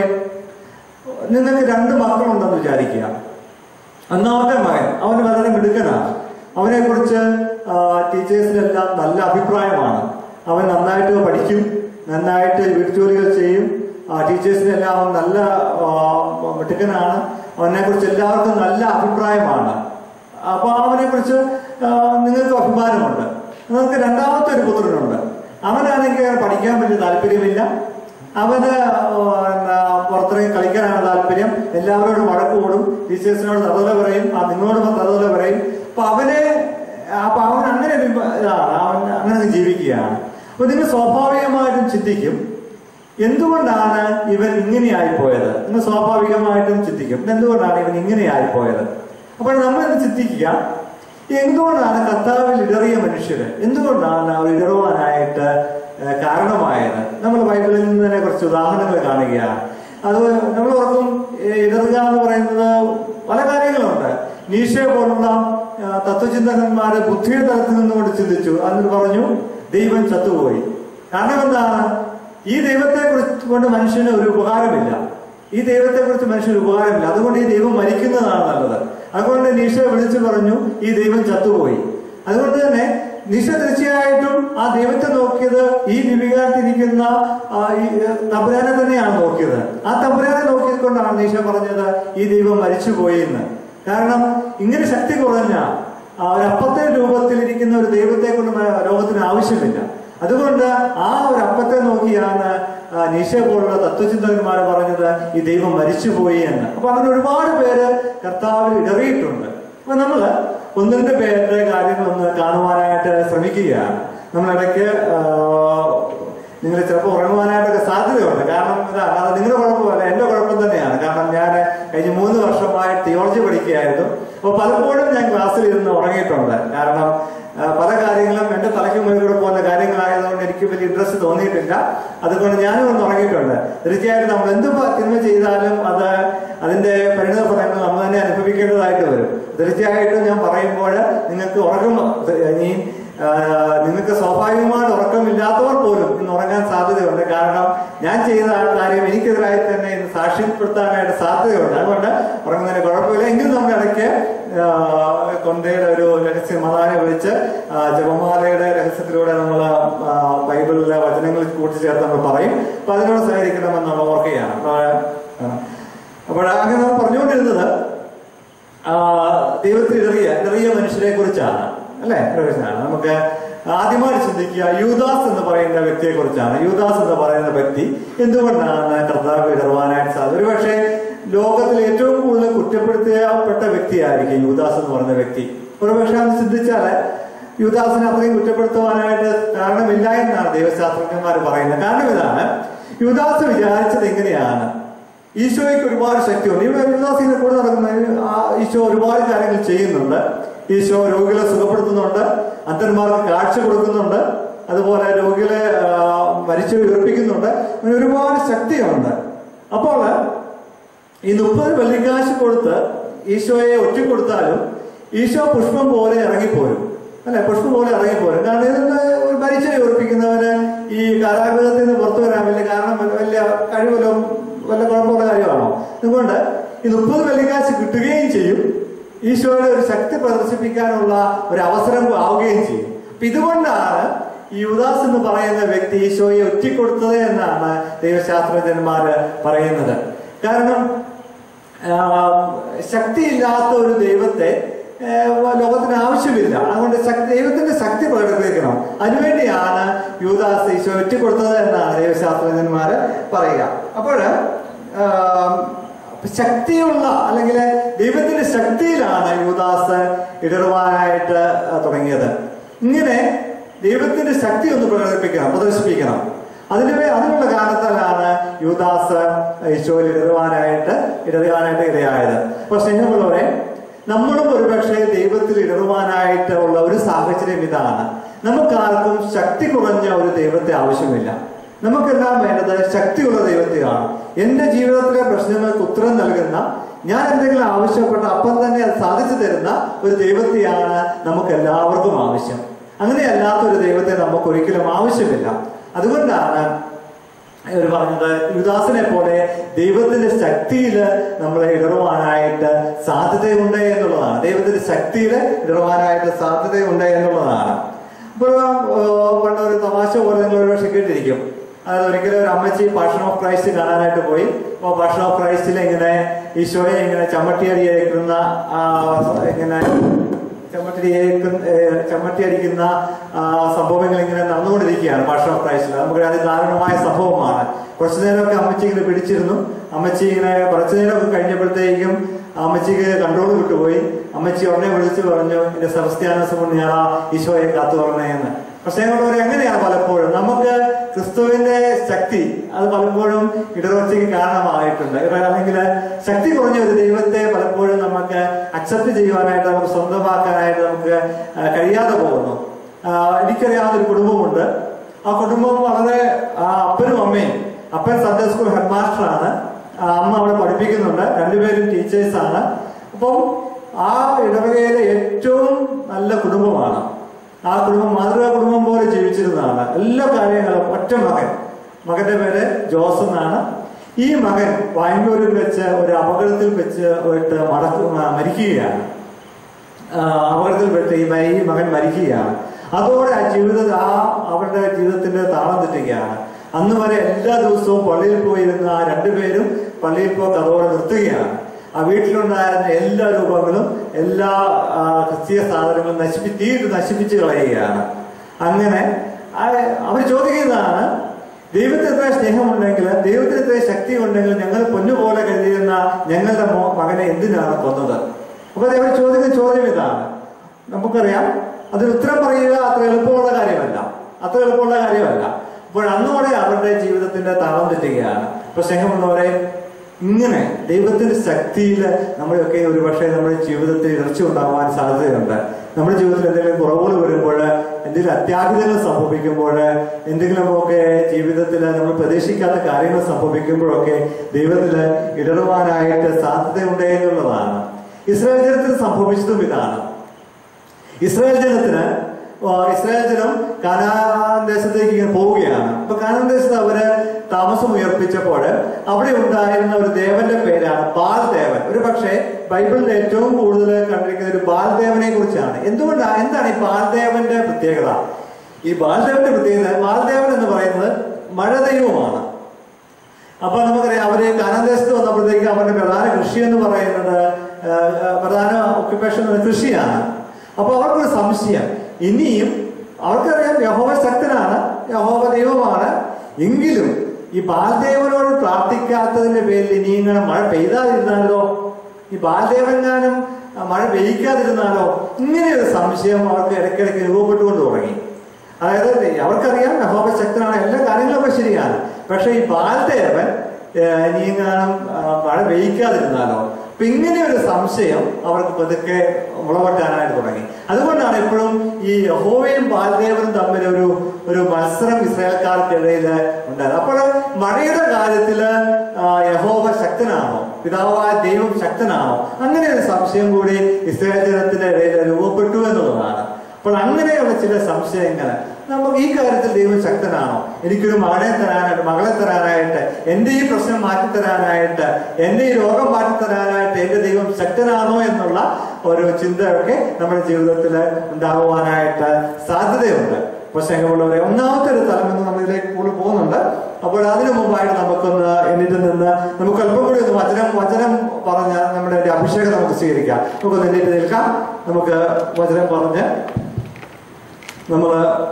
നിങ്ങൾക്ക് രണ്ട് മക്കളുണ്ടെന്ന് വിചാരിക്കുക ഒന്നാമത്തെ മകൻ അവന് വളരെ മിടുക്കനാണ് അവനെ കുറിച്ച് ടീച്ചേഴ്സിനെല്ലാം നല്ല അഭിപ്രായമാണ് അവൻ നന്നായിട്ട് പഠിക്കും നന്നായിട്ട് വീട്ടുജോലികൾ ചെയ്യും ടീച്ചേഴ്സിനെല്ലാം അവൻ നല്ല ആ, മിടുക്കനാണ് അവനെ കുറിച്ച് എല്ലാവർക്കും നല്ല അഭിപ്രായമാണ് അപ്പൊ അവനെ കുറിച്ച് നിങ്ങൾക്ക് അഭിമാനമുണ്ട് നിങ്ങൾക്ക് രണ്ടാമത്തെ ഒരു പുത്രനുണ്ട് അവനാണെങ്കിൽ പഠിക്കാൻ വലിയ താല്പര്യമില്ല അവന് പിന്നെ പുറത്തിറങ്ങി കളിക്കാനാണ് താല്പര്യം എല്ലാവരോടും വഴക്ക് കൂടും ടീച്ചേഴ്സിനോട് തറുതല പറയും ആ നിങ്ങളോട് തറുതല പറയും അപ്പൊ അവനെ അപ്പൊ അവൻ അങ്ങനെ ഒരു ഇതാണ് അവൻ അങ്ങനെ അങ്ങ് ജീവിക്കുകയാണ് അപ്പൊ നിങ്ങൾ സ്വാഭാവികമായിട്ടും ചിന്തിക്കും എന്തുകൊണ്ടാണ് ഇവൻ ഇങ്ങനെയായി പോയത് നിങ്ങൾ സ്വാഭാവികമായിട്ടും ചിന്തിക്കും എന്തുകൊണ്ടാണ് ഇവൻ ഇങ്ങനെയായി പോയത് അപ്പോൾ നമ്മൾ ഇത് ചിന്തിക്കുക എന്തുകൊണ്ടാണ് കർത്താവിൽ ഇടറിയ മനുഷ്യര് എന്തുകൊണ്ടാണ് അവർ ഇടറുവാനായിട്ട് ഏഹ്, കാരണമായത് നമ്മൾ ബൈബിളിൽ നിന്ന് തന്നെ കുറച്ച് ഉദാഹരണങ്ങൾ കാണുകയാണ് അത് നമ്മൾ ഓർക്കും ഏഹ്, ഇടറുക എന്ന് പറയുന്നത് പല കാര്യങ്ങളുണ്ട് നീഷയെ പോലുള്ള ആ, തത്വചിന്തകന്മാര് ബുദ്ധിയുടെ തലത്തിൽ നിന്നുകൊണ്ട് ചിന്തിച്ചു എന്നിട്ട് പറഞ്ഞു ദൈവം ചത്തുപോയി കാരണം എന്താണ് ഈ ദൈവത്തെ കുറിച്ച് കൊണ്ട് മനുഷ്യന് ഒരു ഉപകാരമില്ല ഈ ദൈവത്തെ കുറിച്ച് മനുഷ്യന് ഉപകാരമില്ല അതുകൊണ്ട് ഈ ദൈവം മരിക്കുന്നതാണ് നല്ലത് അതുകൊണ്ട് നീഷ വിളിച്ചു പറഞ്ഞു ഈ ദൈവം ചത്തുപോയി അതുകൊണ്ട് തന്നെ നിശ തീർച്ചയായിട്ടും ആ ദൈവത്തെ നോക്കിയത് ഈ ദിവികാത്തിരിക്കുന്ന ആ, ഈ തമ്പുരാനെ തന്നെയാണ് നോക്കിയത് ആ തമ്പുരാനെ നോക്കിക്കൊണ്ടാണ് നിശ പറഞ്ഞത് ഈ ദൈവം മരിച്ചുപോയി എന്ന് കാരണം ഇങ്ങനെ ശക്തി കുറഞ്ഞ ആ ഒരു അപ്പത്തെ രൂപത്തിലിരിക്കുന്ന ഒരു ദൈവത്തെ കൊണ്ട് മ- ലോകത്തിന് ആവശ്യമില്ല അതുകൊണ്ട് ആ ഒരു അപ്പത്തെ നോക്കിയാണ് ആ, നീശ പോലുള്ള തത്വചിന്തകന്മാർ പറഞ്ഞത് ഈ ദൈവം മരിച്ചുപോയി എന്ന് അപ്പൊ അങ്ങനെ ഒരുപാട് പേര് കർത്താവിൽ ഇടറിയിട്ടുണ്ട് അപ്പൊ നമ്മള് ഒന്ന് രണ്ട് പേരുടെ കാര്യങ്ങളൊന്ന് കാണുവാനായിട്ട് ശ്രമിക്കുകയാണ് നമ്മളിടയ്ക്ക് നിങ്ങൾ ചിലപ്പോൾ ഉറങ്ങുവാനായിട്ടൊക്കെ സാധ്യതയുണ്ട് കാരണം ഇതാ അത് നിങ്ങളുടെ കുഴപ്പമല്ല എന്റെ കുഴപ്പം തന്നെയാണ് കാരണം ഞാൻ കഴിഞ്ഞ മൂന്ന് വർഷമായി തിയോളജി പഠിക്കുകയായിരുന്നു അപ്പോൾ പലപ്പോഴും ഞാൻ ക്ലാസ്സിൽ ഇരുന്ന് ഉറങ്ങിയിട്ടുണ്ട് കാരണം ആ, പല കാര്യങ്ങളും എന്റെ തലയ്ക്ക് മുകളിൽ കൂടെ പോകുന്ന കാര്യങ്ങളായതുകൊണ്ട് എനിക്ക് വലിയ ഇൻട്രസ്റ്റ് തോന്നിയിട്ടില്ല അതുകൊണ്ട് ഞാനും ഒന്ന് ഉറങ്ങിയിട്ടുണ്ട് തീർച്ചയായിട്ടും നമ്മൾ എന്ത് പ- തിന്മ ചെയ്താലും അത് അതിന്റെ പരിണിത ഫലങ്ങൾ നമ്മൾ തന്നെ അനുഭവിക്കേണ്ടതായിട്ട് വരും തീർച്ചയായിട്ടും ഞാൻ പറയുമ്പോൾ നിങ്ങൾക്ക് ഉറക്കം ഇനി ആ, നിങ്ങൾക്ക് സ്വാഭാവികമായിട്ട് ഉറക്കമില്ലാത്തവർ പോലും ഇന്ന് ഉറങ്ങാൻ സാധ്യതയുണ്ട് കാരണം ഞാൻ ചെയ്ത ആ കാര്യം എനിക്കെതിരായി തന്നെ ഇന്ന് സാക്ഷ്യപ്പെടുത്താനായിട്ട് സാധ്യതയുണ്ട് അതുകൊണ്ട് ഉറങ്ങുന്നതിന് കുഴപ്പമില്ല എങ്കിലും നമ്മൾ ഇടയ്ക്ക് ആ, നിർബന്ധയുടെ ഒരു രഹസ്യ മതാനെ വിളിച്ച് ആ, ജപമാലയുടെ രഹസ്യത്തിലൂടെ നമ്മൾ ബൈബിളിലെ വചനങ്ങൾ കൂട്ടിച്ചേർത്ത് നമ്മൾ പറയും അപ്പൊ അതിനോട് സഹകരിക്കണമെന്ന് നമ്മൾ ഓർക്കുകയാണ് അപ്പോൾ അങ്ങനെ നമ്മൾ പറഞ്ഞുകൊണ്ടിരുന്നത് ആ, ദൈവത്തിൽ ഇറിയ ഇറിയ മനുഷ്യരെ കുറിച്ചാണ് അല്ലെ കുറിച്ചാണ് നമുക്ക് ആദ്യമായി ചിന്തിക്കുക യൂദാസ് എന്ന് പറയുന്ന വ്യക്തിയെ കുറിച്ചാണ് യൂദാസ് എന്ന് പറയുന്ന വ്യക്തി എന്തുകൊണ്ടാണ് കർത്താവ് ഇടർവാനായിട്ട് സാധിച്ചത് ഒരുപക്ഷെ ലോകത്തിൽ ഏറ്റവും കൂടുതൽ കുറ്റപ്പെടുത്തപ്പെട്ട വ്യക്തിയായിരിക്കും യൂദാസ് എന്ന് പറയുന്ന വ്യക്തി ഒരുപക്ഷെ അത് ചിന്തിച്ചാല് യൂദാസിനെ അത്രയും കുറ്റപ്പെടുത്തുവാനായിട്ട് കാരണമില്ല എന്നാണ് ദൈവശാസ്ത്രജ്ഞന്മാർ പറയുന്നത് കാരണം ഇതാണ് യൂദാസ് വിചാരിച്ചത് എങ്ങനെയാണ് ഈശോയ്ക്ക് ഒരുപാട് ശക്തിയുണ്ട് ഈ യുവദാസിനെ കൂടെ നടക്കുന്ന ആ ഈശോ ഒരുപാട് കാര്യങ്ങൾ ചെയ്യുന്നുണ്ട് ഈശോ രോഗികളെ സുഖപ്പെടുത്തുന്നുണ്ട് അന്ധന്മാർക്ക് കാഴ്ച കൊടുക്കുന്നുണ്ട് അതുപോലെ രോഗികളെ ആ, മരിച്ചു ഉയർപ്പിക്കുന്നുണ്ട് അങ്ങനെ ഒരുപാട് ശക്തിയുണ്ട് അപ്പോൾ ഈ മുപ്പത് വെള്ളിക്കാശ് കൊടുത്ത് ഈശോയെ ഒറ്റിക്കൊടുത്താലും ഈശോ പുഷ്പം പോലെ ഇറങ്ങിപ്പോരും അല്ലെ പുഷ്പം പോലെ ഇറങ്ങിപ്പോരും കാരണം ഇതൊന്ന് ഒരു മരിച്ച ഉയർപ്പിക്കുന്നവന് ഈ കാരാഗൃഹത്തിൽ നിന്ന് പുറത്തു വരാൻ വലിയ കാരണം വല്ല- വലിയ കഴിവല്ലോ വല്ല കുഴപ്പമുള്ള കാര്യമാണോ അതുകൊണ്ട് ഈ മുപ്പത് വെള്ളിക്കാശ് കിട്ടുകയും ചെയ്യും ഈശോയുടെ ഒരു ശക്തി പ്രദർശിപ്പിക്കാനുള്ള ഒരു അവസരം ആവുകയും ചെയ്യും അപ്പൊ ഇതുകൊണ്ടാണ് ഈ യുദാസ് എന്ന് പറയുന്ന വ്യക്തി ഈശോയെ ഒറ്റിക്കൊടുത്തത് എന്നാണ് ദൈവശാസ്ത്രജ്ഞന്മാര് പറയുന്നത് കാരണം ആ, ശക്തിയില്ലാത്ത ഒരു ദൈവത്തെ ആ, ലോകത്തിന് ആവശ്യമില്ല അതുകൊണ്ട് ശക്തി ദൈവത്തിന്റെ ശക്തി പ്രകടിപ്പിക്കണം അതിനുവേണ്ടിയാണ് യൂദാസ് ഈശോ ഒറ്റിക്കൊടുത്തത് എന്നാണ് ദൈവശാസ്ത്രജ്ഞന്മാര് പറയുക അപ്പോൾ ശക്തിയുള്ള അല്ലെങ്കിൽ ദൈവത്തിന്റെ ശക്തിയിലാണ് യൂദാസ് ഇടറുവാനായിട്ട് തുടങ്ങിയത് ഇങ്ങനെ ദൈവത്തിന്റെ ശക്തി ഒന്ന് പ്രകടിപ്പിക്കണം പ്രദർശിപ്പിക്കണം അതിന് വേ- അതിനുള്ള കാരണത്താലാണ് യൂദാസ് ഈശോയിൽ ഇടറുവാനായിട്ട് ഇടറുവാനായിട്ട് ഇടയായത് അപ്പൊ സ്നേഹമുള്ളവരെ നമ്മളും ഒരുപക്ഷെ ദൈവത്തിൽ ഇടറുവാനായിട്ട് ഉള്ള ഒരു സാഹചര്യം ഇതാണ് നമുക്കാർക്കും ശക്തി കുറഞ്ഞ ഒരു ദൈവത്തെ ആവശ്യമില്ല നമുക്കെല്ലാം വേണ്ടത് ശക്തിയുള്ള ദൈവത്തെയാണ് എന്റെ ജീവിതത്തിലെ പ്രശ്നങ്ങൾക്ക് ഉത്തരം നൽകുന്ന ഞാൻ എന്തെങ്കിലും ആവശ്യപ്പെട്ട അപ്പം തന്നെ അത് സാധിച്ചു തരുന്ന ഒരു ദൈവത്തെയാണ് നമുക്ക് എല്ലാവർക്കും ആവശ്യം അങ്ങനെയല്ലാത്ത ഒരു ദൈവത്തെ നമുക്ക് ഒരിക്കലും ആവശ്യമില്ല അതുകൊണ്ടാണ് ഇവർ പറഞ്ഞത് യുദാസിനെ പോലെ ദൈവത്തിന്റെ ശക്തിയിൽ നമ്മൾ ഇടറുവാനായിട്ട് സാധ്യതയുണ്ട് എന്നുള്ളതാണ് ദൈവത്തിന്റെ ശക്തിയിൽ ഇടറുവാനായിട്ട് സാധ്യതയുണ്ട് എന്നുള്ളതാണ് ഇപ്പോൾ പണ്ട് ഒരു തമാശ പോലെ നിങ്ങൾ ഒരു പക്ഷെ കേട്ടിരിക്കും അതായത് ഒരിക്കലും ഒരു അമ്മച്ചി പാഷൻ ഓഫ് ക്രൈസ്റ്റ് കാണാനായിട്ട് പോയി അപ്പോൾ പാഷൻ ഓഫ് ക്രൈസ്റ്റിൽ ഇങ്ങനെ ഈശോയെ ഇങ്ങനെ ചമ്മട്ടിയടി അയക്കുന്ന ആ, ഇങ്ങനെ ചമ്മട്ടി ചമ്മട്ടി അടിക്കുന്ന ആ, സംഭവങ്ങൾ ഇങ്ങനെ നടന്നുകൊണ്ടിരിക്കുകയാണ് പാഷൻ ഓഫ് ക്രൈസ്റ്റിൽ നമുക്ക് അതിദാരുണമായ സംഭവമാണ് കുറച്ചു നേരമൊക്കെ അമ്മച്ചി ഇങ്ങനെ പിടിച്ചിരുന്നു അമ്മച്ചി ഇങ്ങനെ കുറച്ചു നേരമൊക്കെ കഴിഞ്ഞപ്പോഴത്തേക്കും അമ്മച്ചിക്ക് കൺട്രോൾ വിട്ടുപോയി അമ്മച്ചി ഉടനെ വിളിച്ചു പറഞ്ഞു എന്റെ സെബസ്ത്യാനോസ് കൊണ്ട് ഞാൻ ആ ഈശോയെ കാത്തു പറഞ്ഞേന്ന് പക്ഷേ ഞങ്ങളൊരു എങ്ങനെയാണ് പലപ്പോഴും നമുക്ക് ക്രിസ്തുവിന്റെ ശക്തി അത് പലപ്പോഴും ഇടർച്ചയ്ക്ക് കാരണമായിട്ടുണ്ട് ഇവ- അല്ലെങ്കിൽ ശക്തി കുറഞ്ഞ ഒരു ദൈവത്തെ പലപ്പോഴും നമുക്ക് അക്സെപ്റ്റ് ചെയ്യുവാനായിട്ട് നമുക്ക് സ്വന്തമാക്കാനായിട്ട് നമുക്ക് ആ, കഴിയാതെ പോകുന്നു ആ, എനിക്കറിയാവുന്ന ഒരു കുടുംബമുണ്ട് ആ കുടുംബം വളരെ ആ അപ്പനും അമ്മയും അപ്പൻ സൺഡേ സ്കൂൾ ഹെഡ് മാസ്റ്ററാണ് ആ, അമ്മ അവിടെ പഠിപ്പിക്കുന്നുണ്ട് രണ്ടുപേരും ടീച്ചേഴ്സാണ് അപ്പം ആ ഇടവകയിലെ ഏറ്റവും നല്ല കുടുംബമാണ് ആ കുടുംബം മാതൃകാ കുടുംബം പോലെ ജീവിച്ചിരുന്നതാണ് എല്ലാ കാര്യങ്ങളും ഒറ്റ മകൻ മകന്റെ പേര് ജോസ് എന്നാണ് ഈ മകൻ വായ്മൂരിൽ വെച്ച് ഒരു അപകടത്തിൽ വെച്ച് പോയിട്ട് മടക്കു മരിക്കുകയാണ് ആ, അപകടത്തിൽപ്പെട്ട് ഈ മ- ഈ മകൻ മരിക്കുകയാണ് അതോടെ ആ ജീവിത ആ അവരുടെ ജീവിതത്തിന്റെ താളം തെറ്റുകയാണ് അന്ന് വരെ എല്ലാ ദിവസവും പള്ളിയിൽ പോയിരുന്ന ആ രണ്ടുപേരും പള്ളിയിൽ പോക്ക് അതോടെ നിർത്തുകയാണ് ആ വീട്ടിലുണ്ടായിരുന്ന എല്ലാ രൂപങ്ങളും എല്ലാ ആ, ക്രിസ്തീയ സാധനങ്ങളും നശിപ്പി തീയിട്ട് നശിപ്പിച്ച് കളയുകയാണ് അങ്ങനെ അവർ ചോദിക്കുന്നതാണ് ദൈവത്തിന് എത്ര സ്നേഹമുണ്ടെങ്കിൽ ദൈവത്തിന് എത്ര ശക്തി ഉണ്ടെങ്കിൽ ഞങ്ങൾ പൊന്നുപോലെ കരുതിയിരുന്ന ഞങ്ങളുടെ മോ- മകനെ എന്തിനാണ് കൊന്നത് അപ്പൊ അവർ ചോദിക്കുന്ന ചോദ്യം ഇതാണ് നമുക്കറിയാം അതിന് ഉത്തരം പറയുക അത്ര എളുപ്പമുള്ള കാര്യമല്ല അത്ര എളുപ്പമുള്ള കാര്യമല്ല അപ്പോൾ അന്നോടെ അവരുടെ ജീവിതത്തിന്റെ താളം തെറ്റുകയാണ് അപ്പൊ സ്നേഹമുള്ളവരെ ഇങ്ങനെ ദൈവത്തിന്റെ ശക്തിയിൽ നമ്മളെയൊക്കെ ഒരുപക്ഷെ നമ്മുടെ ജീവിതത്തിൽ ഇറച്ചി ഉണ്ടാവാൻ സാധ്യതയുണ്ട് നമ്മുടെ ജീവിതത്തിൽ എന്തെങ്കിലും കുറവുകൾ വരുമ്പോൾ എന്തെങ്കിലും അത്യാഹിതങ്ങൾ സംഭവിക്കുമ്പോൾ എന്തെങ്കിലുമൊക്കെ ജീവിതത്തിൽ നമ്മൾ പ്രതീക്ഷിക്കാത്ത കാര്യങ്ങൾ സംഭവിക്കുമ്പോഴൊക്കെ ദൈവത്തിൽ ഇടറുവാനായിട്ട് സാധ്യതയുണ്ട് എന്നുള്ളതാണ് ഇസ്രായേൽ ജനത്തിന് സംഭവിച്ചതും ഇതാണ് ഇസ്രായേൽ ജനത്തിന് ആ, ഇസ്രായേൽ ജനം കാനാൻ ദേശത്തേക്ക് ഇങ്ങനെ പോവുകയാണ് അപ്പൊ കാനാൻ ദേശത്ത് അവര് താമസം ഉയർപ്പിച്ചപ്പോൾ അവിടെ ഉണ്ടായിരുന്ന ഒരു ദേവന്റെ പേരാണ് ബാൽ ദേവൻ ഒരു പക്ഷേ ബൈബിളിൽ ഏറ്റവും കൂടുതൽ കണ്ടിരിക്കുന്ന ഒരു ബാൽദേവനെ കുറിച്ചാണ് എന്തുകൊണ്ടാണ് എന്താണ് ഈ ബാൽദേവന്റെ പ്രത്യേകത ഈ ബാൽദേവന്റെ പ്രത്യേകത ബാൽദേവൻ എന്ന് പറയുന്നത് മഴ ദൈവമാണ് അപ്പൊ നമുക്കറിയാം അവര് കാനാദേശത്ത് വന്നപ്പോഴത്തേക്ക് അവരുടെ പ്രധാന കൃഷി എന്ന് പറയുന്നത് ആ, ആ, പ്രധാന ഓക്യുപ്പേഷൻ കൃഷിയാണ് അപ്പൊ അവർക്കൊരു സംശയം ഇനിയും അവർക്കറിയാം യഹോവ ശക്തനാണ് യഹോവ ദൈവമാണ് എങ്കിലും ഈ ബാൽദേവനോട് പ്രാർത്ഥിക്കാത്തതിന്റെ പേരിൽ ഇനി ഇങ്ങനെ മഴ പെയ്താതിരുന്നാലോ ഈ ബാൽദേവൻകാനും ആ, മഴ പെയ്യിക്കാതിരുന്നാലോ ഇങ്ങനെ ഒരു സംശയം അവർക്ക് ഇടയ്ക്കിടയ്ക്ക് രൂപപ്പെട്ടുകൊണ്ട് തുടങ്ങി അതായത് അവർക്കറിയാം യഹോവ ശക്തനാണ് എല്ലാ കാര്യങ്ങളൊക്കെ ശരിയാണ് പക്ഷെ ഈ ബാൽദേവൻ ഏഹ്, ഇനിയെങ്ങാനും ആ, മഴ പെയ്യിക്കാതിരുന്നാലോ അപ്പൊ ഇങ്ങനെ ഒരു സംശയം അവർക്ക് പതുക്കെ മുളവട്ടാനായിട്ട് തുടങ്ങി അതുകൊണ്ടാണ് എപ്പോഴും ഈ യഹോവയും ബാൽദേവനും തമ്മിൽ ഒരു ഒരു മത്സരം ഇസ്രായേൽക്കാർക്കിടയിൽ ഉണ്ടായത് അപ്പോൾ മഴയുടെ കാര്യത്തില് ആ, യഹോവ ശക്തനാണോ പിതാവായ ദൈവം ശക്തനാണോ അങ്ങനെ ഒരു സംശയം കൂടി ഇസ്രായേൽ ജനത്തിന്റെ ഇടയിൽ രൂപപ്പെട്ടു എന്നുള്ളതാണ് അപ്പോൾ അങ്ങനെയുള്ള ചില സംശയങ്ങൾ നമുക്ക് ഈ കാര്യത്തിൽ ദൈവം ശക്തനാണോ എനിക്കൊരു മകനെ തരാനായിട്ട് മകളെ തരാനായിട്ട് എന്റെ ഈ പ്രശ്നം മാറ്റി തരാനായിട്ട് എന്റെ ഈ രോഗം മാറ്റി തരാനായിട്ട് എന്റെ ദൈവം ശക്തനാണോ എന്നുള്ള ഒരു ചിന്തയൊക്കെ നമ്മുടെ ജീവിതത്തിൽ ഉണ്ടാകുവാനായിട്ട് സാധ്യതയുണ്ട് പക്ഷേ ഉള്ളവരെ ഒന്നാമത്തെ ഒരു തലം എന്ന് നമ്മൾ ഇതിലേക്ക് കൂടി പോകുന്നുണ്ട് അപ്പോൾ അതിനു മുമ്പായിട്ട് നമുക്കൊന്ന് എന്നിട്ട് നിന്ന് നമുക്ക് അല്പം കൂടി ഒന്ന് വചനം വചനം പറഞ്ഞ് നമ്മുടെ ഒരു അഭിഷേകം നമുക്ക് സ്വീകരിക്കാം നമുക്കൊന്ന് എന്നിട്ട് നിൽക്കാം നമുക്ക് വചനം പറഞ്ഞ് നമ്മൾ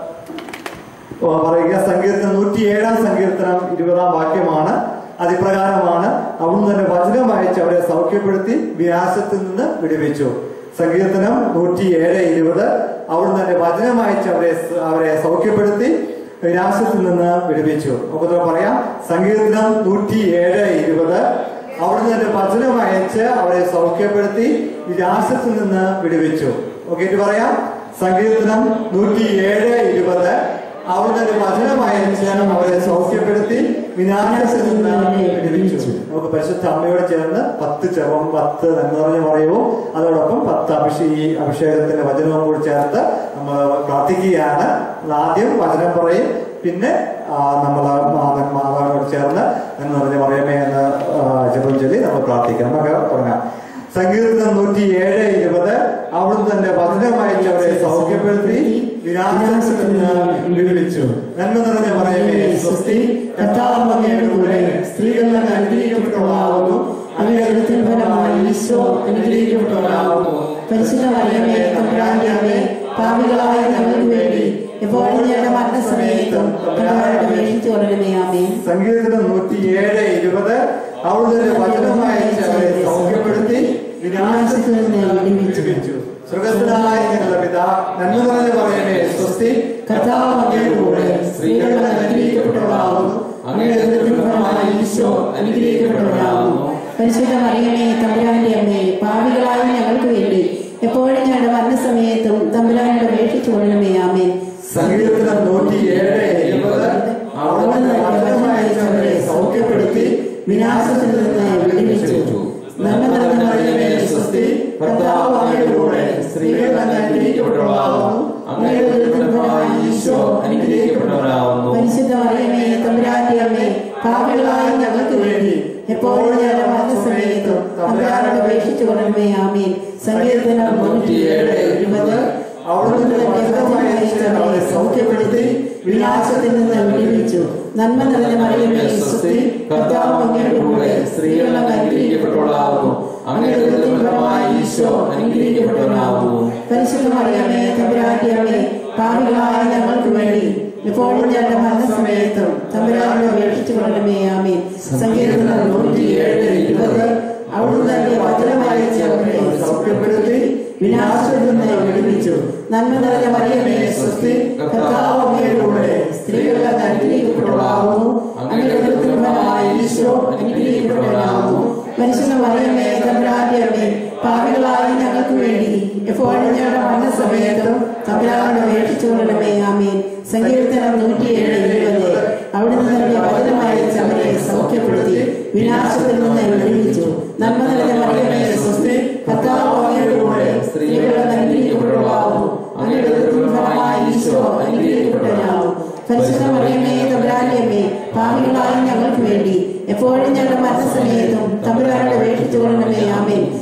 പറയുക സങ്കീർത്തനം നൂറ്റിയേഴാം സങ്കീർത്തനം ഇരുപതാം വാക്യമാണ് അതിപ്രകാരമാണ് അവിടുന്ന് തന്നെ വചനം വായിച്ച് അവരെ സൗഖ്യപ്പെടുത്തി വ്യാസത്തിൽ നിന്ന് വിടുവിച്ചു സങ്കീർത്തനം നൂറ്റിയേഴ് ഇരുപത് അവിടുന്ന് തന്നെ വചനം വായിച്ച് അവരെ അവരെ സൗഖ്യപ്പെടുത്തി വിനാശത്തിൽ നിന്ന് വിടുവിച്ചു നമുക്ക് പറയാം സങ്കീർത്തനം നൂറ്റിയേഴ് ഇരുപത് അവിടുന്ന് തന്നെ വചനം അയച്ച് അവരെ സൗഖ്യപ്പെടുത്തി വിനാശത്തിൽ നിന്ന് വിടുവിച്ചു ഓക്കെ പറയാം സങ്കീർത്തനം നൂറ്റിയേഴ് ഇരുപത് അവിടുന്ന് വചനം അയച്ച് അവരെ സൗഖ്യപ്പെടുത്തി വിനാശത്തിൽ നിന്ന് വിടുവിച്ചു നമുക്ക് പരിശുദ്ധ അമ്മയോട് ചേർന്ന് പത്ത് ചെവം പത്ത് എന്ന് പറഞ്ഞ് പറയുമോ അതോടൊപ്പം പത്ത് അഭിഷേ ഈ അഭിഷേകത്തിന്റെ വചനവും കൂടി ചേർത്ത് നമ്മൾ പ്രാർത്ഥിക്കുകയാണ് ആദ്യം വചനം പറയും പിന്നെ നമ്മൾ മാതാവിനോട് ചേർന്ന് എന്ന് പറഞ്ഞ് പറയുമേ എന്ന് ആ, ജപം ചൊല്ലി നമ്മൾ പ്രാർത്ഥിക്കാം നമുക്ക് തുടങ്ങാം സങ്കീർത്തനം നൂറ്റി ഏഴ് ഇരുപത് അവിടുന്ന് തന്റെ വചനമയച്ച് അവരെ സൗഖ്യപ്പെടുത്തി വിനാശത്തിൽ നിന്ന് വിടുവിച്ചു നന്മ നിറഞ്ഞ പറയുമേ സ്വസ്തി കർത്താവ് അങ്ങയുടെ കൂടെ സ്ത്രീകളിൽ അങ്ങ് അനുഗ്രഹിക്കപ്പെട്ടവളാകുന്നു അങ്ങയുടെ കൃത്യം ഫലമായി ഈശോ അനുഗ്രഹിക്കപ്പെട്ടവളാകുന്നു പരിശുദ്ധ മറിയമേ തമ്പുരാന്റെ അമ്മേ പാപികളായ ഞങ്ങൾക്ക് വേണ്ടി എപ്പോഴും ഞങ്ങളുടെ മരണസമയത്തും തമ്പുരാനോട് അപേക്ഷിച്ചു കൊള്ളണമേ ആമേ സങ്കീർത്തനം നൂറ്റിയേഴ് ഇരുപത് അവിടുത്തെ വചനമയച്ച് അവരെ സൗഖ്യപ്പെടുത്തി വിനാശത്തിൽ നിന്ന് വിടുവിച്ചു സ്വർഗസ്ഥനായ ഞങ്ങളുടെ പിതാ നന്മ നിറഞ്ഞ പറയുമേ സ്വസ്തി കർത്താവ് അങ്ങയുടെ കൂടെ സ്ത്രീകളിൽ അനുഗ്രഹിക്കപ്പെട്ടവളാകുന്നു അങ്ങയുടെ കൃത്യം ഫലമായി ഈശോ അനുഗ്രഹിക്കപ്പെട്ടവളാകുന്നു പരിശുദ്ധ മറിയമേ തമ്പുരാന്റെ അമ്മേ പാപികളായ ഞങ്ങൾക്ക് വേണ്ടി എപ്പോഴും ഞങ്ങളുടെ മരണസമയത്തും തമ്പുരാനോട് അപേക്ഷിച്ചു കൊള്ളണമേ ആമേ സങ്കീർത്തനം നൂറ്റിയേഴ് ഇരുപത് അവിടുന്ന് വചനമയച്ച് അവരെ സൗഖ്യപ്പെടുത്തി വിനാശത്തിൽ നിന്ന് വിടുവിച്ചു നന്മ നിറഞ്ഞ മറിയമേ സ്വസ്തി കർത്താവ് അങ്ങയുടെ കൂടെ സ്ത്രീകളിൽ അങ്ങ് അനുഗ്രഹിക്കപ്പെട്ടവളാകുന്നു അങ്ങയുടെ ഉദരത്തിൻ ഫലമായി ഈശോ അനുഗ്രഹിക്കപ്പെട്ടവരാകുന്നു പരിശുദ്ധ മറിയമേ തമ്പുരാന്റെ അമ്മേ പാപികളായ ഞങ്ങൾക്ക് വേണ്ടി എപ്പോഴും ഞങ്ങളുടെ മരണസമയത്തും തമ്പുരാനോട് അപേക്ഷിച്ചു കൊള്ളണമേ ആമേൻ സങ്കീർത്തനം നൂറ്റിയേഴ് ഇരുപത് അവിടുന്ന് വചനമയച്ച് അവരെ സൗഖ്യപ്പെടുത്തി വിനാശത്തിൽ നിന്ന് വിടുവിച്ചു നന്മ നിറഞ്ഞ മറിയമേ സ്വസ്തി കർത്താവ് അങ്ങയുടെ കൂടെ സ്ത്രീകൾ അങ്ങ് അനുഗ്രഹിക്കപ്പെട്ടവളാകുന്നു അങ്ങയുടെ ഉദരത്തിൻ ഫലമായി ഈശോ അനുഗ്രഹിക്കപ്പെട്ടവനാകുന്നു പരിശുദ്ധ മറിയമേ തമ്പുരാന്റെ അമ്മേ പാപികളായ ഞങ്ങൾക്ക് വേണ്ടി എപ്പോഴും ഞങ്ങളുടെ മരണസമയത്തും തമ്പുരാനോട് അപേക്ഷിച്ചു കൊള്ളണമേ ആമേൻ സങ്കീർത്തനം നൂറ്റിയേഴ് ഇരുപത് അവിടുന്ന് തന്റെ വചനമയച്ച് അവരെ സൗഖ്യപ്പെടുത്തി വിനാശത്തിൽ നിന്ന് വിടുവിച്ചു നന്മ നിറഞ്ഞ മറിയമേ സ്വസ്തി കർത്താവ് അങ്ങയുടെ കൂടെ സ്ത്രീകൾ അങ്ങ് അനുഗ്രഹിക്കപ്പെട്ടവളാകുന്നു അങ്ങയുടെ ഉദരത്തിൻ ഫലമായി ഈശോ അനുഗ്രഹിക്കപ്പെട്ടവനാകുന്നു പരിശുദ്ധ മറിയമേ തമ്പുരാന്റെ അമ്മേ പാപികളായ ഞങ്ങൾക്ക് വേണ്ടി എപ്പോഴും ഞങ്ങളുടെ മരണസമയത്തും തമ്പുരാനോട് അപേക്ഷിച്ചു കൊള്ളണമേ ആമേൻ സങ്കീർത്തനം നൂറ്റിയേഴ് ഇരുപത് അവിടുന്ന് തന്റെ വചനമയച്ച് അവരെ സൗഖ്യപ്പെടുത്തി വിനാശത്തിൽ നിന്ന് വിടുവിച്ചു നന്മ നിറഞ്ഞ മറിയമേ സ്വസ്തി കർത്താവ് അങ്ങയുടെ കൂടെ സ്ത്രീകൾ അങ്ങ് അനുഗ്രഹിക്കപ്പെട്ടവളാകുന്നു അങ്ങയുടെ ഉദരത്തിൻ ഫലമായി ഈശോ അനുഗ്രഹിക്കപ്പെട്ടവനാകും പരിശുദ്ധ മറിയമേ തമ്പുരാന്റെ അമ്മേ പാപികളായ ഞങ്ങൾക്ക് വേണ്ടി എപ്പോഴും ഞങ്ങളുടെ മരണസമയത്തും തമ്പുരാനോട് അപേക്ഷിച്ചു കൊള്ളണമേ ആമേൻ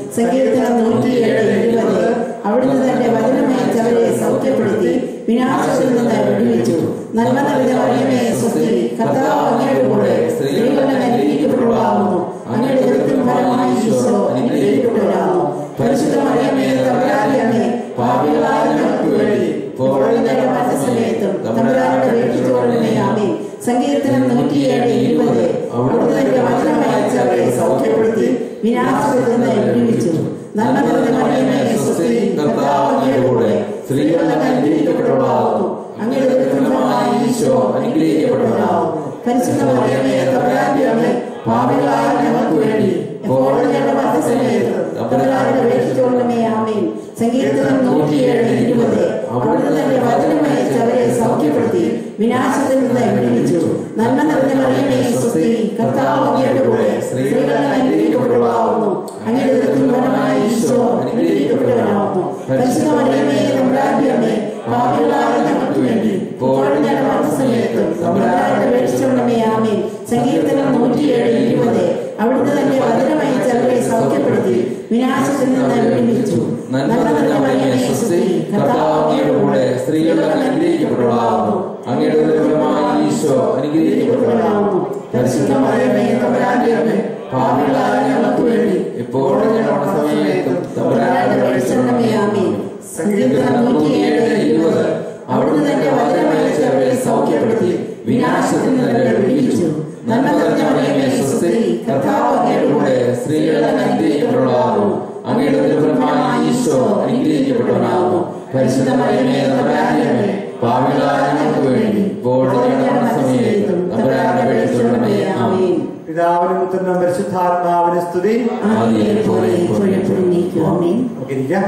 സങ്കീർത്തനം നൂറ്റിയേഴ് ഇരുപത് അവിടുന്ന് തന്റെ വചനമയച്ചവരെ സൗഖ്യപ്പെടുത്തി വിനാശത്തിൽ നിന്ന് വിടുവിച്ചു നന്മ നിറഞ്ഞ മറിയമേ സ്വസ്തി കർത്താവ് അങ്ങയുടെ കൂടെ സ്ത്രീകളുടെ അനുഗ്രഹിക്കപ്പെട്ടവളാകുന്നു അങ്ങയുടെ ദൈവത്തിൻ ഫലമായി ഈശോ അനുഗ്രഹിക്കപ്പെട്ടവരാകുന്നു പരിശുദ്ധ മറിയമേ തമ്പുരാന്റെ പാപികളായ ഞങ്ങൾക്ക് വേണ്ടി ഇപ്പോഴും ഞങ്ങളുടെ മരണസമയത്തും തമ്പുരാനുടെ വേണ്ടിച്ചോടണമേ ആമേൻ സങ്കീർത്തനം നൂറ്റിയേഴ് ഇരുപത് അവിടുന്ന് തന്റെ വചനമയച്ചവരെ സൗഖ്യപ്പെടുത്തി വിനാശത്തിൽ നിന്ന് വിടുവിച്ചു നന്മ നിറഞ്ഞ മറിയമേ സ്വസ്തി കർത്താവ് അങ്ങയുടെ കൂടെ സ്ത്രീകളുടെ അനുഗ്രഹിക്കപ്പെട്ടവളാകുന്നു അങ്ങയുടെ ദൈവത്തിനുമായ ഈശോ അനുഗ്രഹിക്കപ്പെട്ടവളാകുന്നു പരിശുദ്ധ മറിയമേ തമ്പുരാന്റെ അമ്മേ പാപികളായ ഞങ്ങൾക്ക് വേണ്ടി എപ്പോഴും ഞങ്ങളുടെ മരണസമയത്ത് തമ്പുരാനുടെ വേണ്ടിച്ചോടണമേ ആമേൻ സങ്കീർത്തനം നൂറ്റിയേഴ് ഇരുപത് അവിടുന്ന് തന്റെ വചനമയച്ചവരെ സൗഖ്യപ്പെടുത്തി വിനാശത്തിൽ നിന്ന് വിടുവിച്ചു നന്മ നിറഞ്ഞ മറിയമേ സ്വസ്തി കർത്താവ് അങ്ങയുടെ കൂടെ സ്ത്രീകളെ അനുഗ്രഹിക്കപ്പെട്ടവളാകുന്നു അങ്ങയുടെ ദൈവത്തിനുമായ ഈശോ അനുഗ്രഹിക്കപ്പെട്ടവനാകുന്നു പരിശുദ്ധ മറിയമേ തമ്പുരാന്റെ അമ്മേ പാപികളായ ഞങ്ങൾക്ക് വേണ്ടി ഇപ്പോഴും ഞങ്ങളുടെ മരണസമയത്തും തമ്പുരാനുടെ വേണ്ടിച്ചോടണമേ ആമേൻ സങ്കീർത്തനം നൂറ്റിയേഴ് ഇരുപത് അവിടുന്ന് തന്റെ വചനമയച്ചവരെ സൗഖ്യപ്പെടുത്തി വിനാശത്തിൽ നിന്ന് വിടുവിച്ചു നന്മ നിറഞ്ഞ മറിയമേ സ്വസ്തി കർത്താവ് അങ്ങയുടെ കൂടെ സ്ത്രീകളുടെ അനുഗ്രഹിക്കപ്പെട്ടവളാകുന്നു അങ്ങയുടെ ദൈവമായ ഈശോ അനുഗ്രഹിക്കപ്പെട്ടവളാകുന്നു പരിശുദ്ധ മറിയമേ തമ്പുരാന്റെ അമ്മേ പാപികളായ ഞങ്ങൾക്ക് വേണ്ടി എപ്പോഴും ഞങ്ങളുടെ സമയത്തും തമ്പുരാന്റെ തമ്പുരാന്റെ വേണ്ടിച്ചോടണമേ ആമേൻ സങ്കീർത്തനം നൂറ്റിയേഴ് ഇരുപത് അവിടുന്ന് തന്റെ വചനമയച്ചവരെ സൗഖ്യപ്പെടുത്തി വിനാശത്തിൽ നിന്ന് വിടുവിച്ചു നന്മ നിറഞ്ഞ മറിയമേ സ്വസ്തി കർത്താവ് അങ്ങയുടെ കൂടെ സ്ത്രീകളെ അനുഗ്രഹിക്കപ്പെട്ടവളാകുന്നു അങ്ങയുടെ ദൈവമായ ഈശോ അനുഗ്രഹിക്കപ്പെട്ടവനാകുന്നു പരിശുദ്ധ മറിയമേ തമ്പുരാന്റെ അമ്മേ പാവികളായ ഞങ്ങൾക്ക് വേണ്ടി ഇപ്പോഴും ഞങ്ങളുടെ സമയത്തും തമ്പുരാന്റെ വേണ്ടിച്ചുള്ളമേ ആമേൻ പിതാവിനും പുത്രനും പരിശുദ്ധാത്മാവിന് സ്തുതി ആമേൻ പോലെ എപ്പോഴും എപ്പോഴും നീക്കും ആമേൻ നമുക്ക് ഇരിക്കാം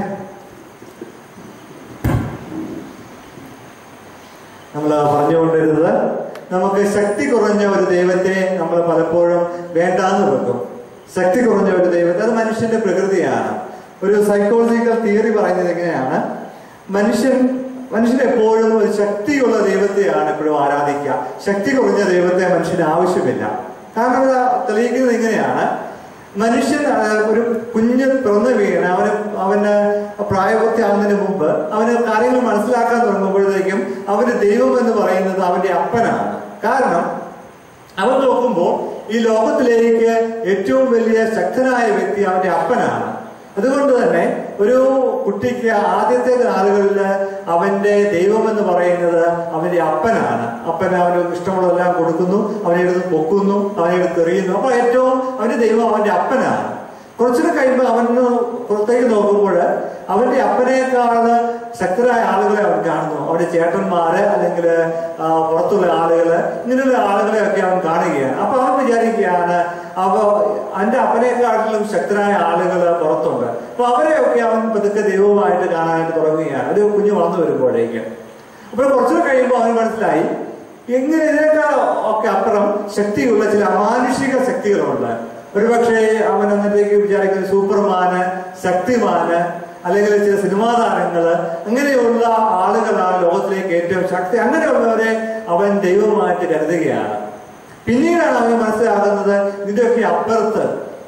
നമ്മൾ പറഞ്ഞുകൊണ്ടിരുന്നത് നമുക്ക് ശക്തി കുറഞ്ഞ ഒരു ദൈവത്തെ നമ്മൾ പലപ്പോഴും വേണ്ടാന്ന് വെക്കും ശക്തി കുറഞ്ഞ ഒരു ദൈവത്തെ അത് മനുഷ്യന്റെ പ്രകൃതിയാണ് ഒരു സൈക്കോളജിക്കൽ തിയറി പറയുന്നത് എങ്ങനെയാണ് മനുഷ്യൻ മനുഷ്യൻ എപ്പോഴും ഒരു ശക്തിയുള്ള ദൈവത്തെയാണ് എപ്പോഴും ആരാധിക്കുക ശക്തി കുറഞ്ഞ ദൈവത്തെ മനുഷ്യന് ആവശ്യമില്ല കാരണം ഇത് തെളിയിക്കുന്നത് ഇങ്ങനെയാണ് മനുഷ്യൻ ആ, ഒരു കുഞ്ഞ് പിറന്നു വീണ് അവന് അവന് പ്രായപൂർത്തിയാവുന്നതിന് മുമ്പ് അവന് കാര്യങ്ങൾ മനസ്സിലാക്കാൻ തുടങ്ങുമ്പോഴത്തേക്കും അവന് ദൈവം എന്ന് പറയുന്നത് അവന്റെ അപ്പനാണ് കാരണം അവൻ നോക്കുമ്പോൾ ഈ ലോകത്തിലേക്ക് ഏറ്റവും വലിയ ശക്തനായ വ്യക്തി അവന്റെ അപ്പനാണ് അതുകൊണ്ട് തന്നെ ഒരു കുട്ടിക്ക് ആദ്യത്തെ നാളുകളിൽ അവന്റെ ദൈവം എന്ന് പറയുന്നത് അവന്റെ അപ്പനാണ് അപ്പൻ അവന് ഇഷ്ടമുള്ളതെല്ലാം കൊടുക്കുന്നു അവനെ എടുത്ത് പൊക്കുന്നു അവനെ എടുത്ത് എറിയുന്നു അപ്പൊ ഏറ്റവും അവന്റെ ദൈവം അവന്റെ അപ്പനാണ് കുറച്ചുകൂടെ കഴിയുമ്പോൾ അവന് പുറത്തേക്ക് നോക്കുമ്പോൾ അവന്റെ അപ്പനേക്കാള് ശക്തരായ ആളുകളെ അവൻ കാണുന്നു അവന്റെ ചേട്ടന്മാര് അല്ലെങ്കിൽ ആ, പുറത്തുള്ള ആളുകള് ഇങ്ങനെയുള്ള ആളുകളെയൊക്കെ അവൻ കാണുകയാണ് അപ്പൊ അവൻ വിചാരിക്കുകയാണ് അവ അവന്റെ അപ്പനേക്കാട്ടിലും ശക്തരായ ആളുകൾ പുറത്തുണ്ട് അപ്പൊ അവരെയൊക്കെ അവൻ പതുക്കെ ദൈവവുമായിട്ട് കാണാനായിട്ട് തുടങ്ങുകയാണ് ഒരു കുഞ്ഞു വളർന്നു വരുമ്പോഴേക്ക് അപ്പോൾ കുറച്ചുകൂടെ കഴിയുമ്പോൾ അവന് മനസ്സിലായി എങ്ങനെ ഇതിനേക്കാൾ ഒക്കെ അപ്പുറം ശക്തിയുള്ള ചില അമാനുഷിക ശക്തികളുണ്ട് ഒരുപക്ഷെ അവൻ അന്നത്തേക്ക് വിചാരിക്കുന്ന സൂപ്പർമാന് ശക്തിമാന് അല്ലെങ്കിൽ ചില സിനിമാ താരങ്ങള് അങ്ങനെയുള്ള ആളുകളാണ് ലോകത്തിലേക്ക് ഏറ്റവും ശക്തി അങ്ങനെയുള്ളവരെ അവൻ ദൈവമായിട്ട് കരുതുകയാണ് പിന്നീടാണ് അവന് മനസ്സിലാകുന്നത് ഇതിന്റെയൊക്കെ അപ്പുറത്ത്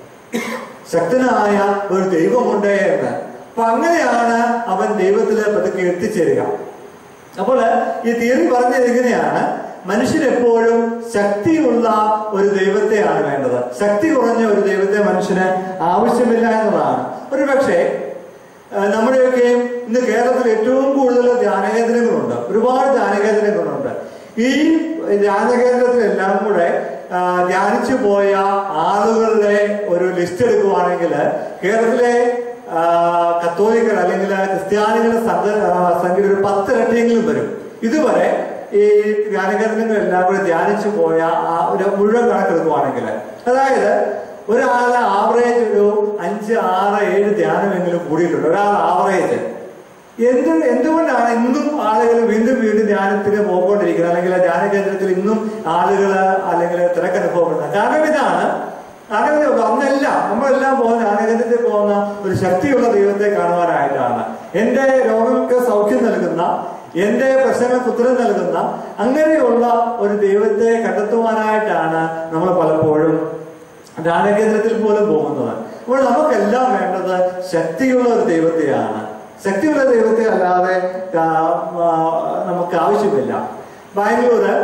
ശക്തനായ ഒരു ദൈവമുണ്ട് എന്ന് അപ്പൊ അങ്ങനെയാണ് അവൻ ദൈവത്തില് പതുക്കെ എത്തിച്ചേരുക അപ്പോൾ ഈ തിയറി പറഞ്ഞത് എങ്ങനെയാണ് മനുഷ്യൻ എപ്പോഴും ശക്തിയുള്ള ഒരു ദൈവത്തെയാണ് വേണ്ടത് ശക്തി കുറഞ്ഞ ഒരു ദൈവത്തെ മനുഷ്യന് ആവശ്യമില്ല എന്നതാണ് ഒരു പക്ഷേ നമ്മുടെയൊക്കെ ഇന്ന് കേരളത്തിൽ ഏറ്റവും കൂടുതൽ ധ്യാനകേന്ദ്രങ്ങളുണ്ട് ഒരുപാട് ധ്യാനകേന്ദ്രങ്ങളുണ്ട് ഈ ധ്യാനകേന്ദ്രത്തിലെല്ലാം കൂടെ ആ, ധ്യാനിച്ചു പോയ ആളുകളുടെ ഒരു ലിസ്റ്റ് എടുക്കുവാണെങ്കിൽ കേരളത്തിലെ ആ, കത്തോലിക്കർ അല്ലെങ്കിൽ ക്രിസ്ത്യാനികളുടെ സംഘ ആ, സംഖ്യ ഒരു പത്തിരട്ടിയെങ്കിലും വരും ഇതുവരെ ഈ ധ്യാനകേന്ദ്രങ്ങളെല്ലാം കൂടെ ധ്യാനിച്ചു പോയ ആ ഒരു മുഴുവൻ കണക്കെടുക്കുവാണെങ്കിൽ അതായത് ഒരാള് ആവറേജ് ഒരു അഞ്ച് ആറ് ഏഴ് ധ്യാനമെങ്കിലും കൂടിയിട്ടുണ്ട് ഒരാൾ ആവറേജ് എന്ത് എന്തുകൊണ്ടാണ് ഇന്നും ആളുകൾ വീണ്ടും വീണ്ടും ധ്യാനത്തിന് പോയിക്കൊണ്ടിരിക്കുന്നത് അല്ലെങ്കിൽ ധ്യാന കേന്ദ്രത്തിൽ ഇന്നും ആളുകൾ അല്ലെങ്കിൽ തിരക്കനുഭവപ്പെടുന്നത് കാരണം ഇതാണ് കാരണം ഇത് അന്നെല്ലാം നമ്മളെല്ലാം പോകുന്ന ധ്യാനകേന്ദ്രത്തിൽ പോകുന്ന ഒരു ശക്തിയുള്ള ദൈവത്തെ കാണുവാനായിട്ടാണ് എന്റെ രോഗങ്ങൾക്ക് സൗഖ്യം നൽകുന്ന എന്റെ പ്രശ്നങ്ങൾക്ക് ഉത്തരം നൽകുന്ന അങ്ങനെയുള്ള ഒരു ദൈവത്തെ കണ്ടെത്തുവാനായിട്ടാണ് നമ്മൾ പലപ്പോഴും ധ്യാനകേന്ദ്രത്തിൽ പോലും പോകുന്നത് അപ്പോൾ നമുക്കെല്ലാം വേണ്ടത് ശക്തിയുള്ള ഒരു ദൈവത്തെയാണ് ശക്തിയുള്ള ദൈവത്തെ അല്ലാതെ ആ, ആ, നമുക്ക് ആവശ്യമില്ല ബാംഗ്ലൂര്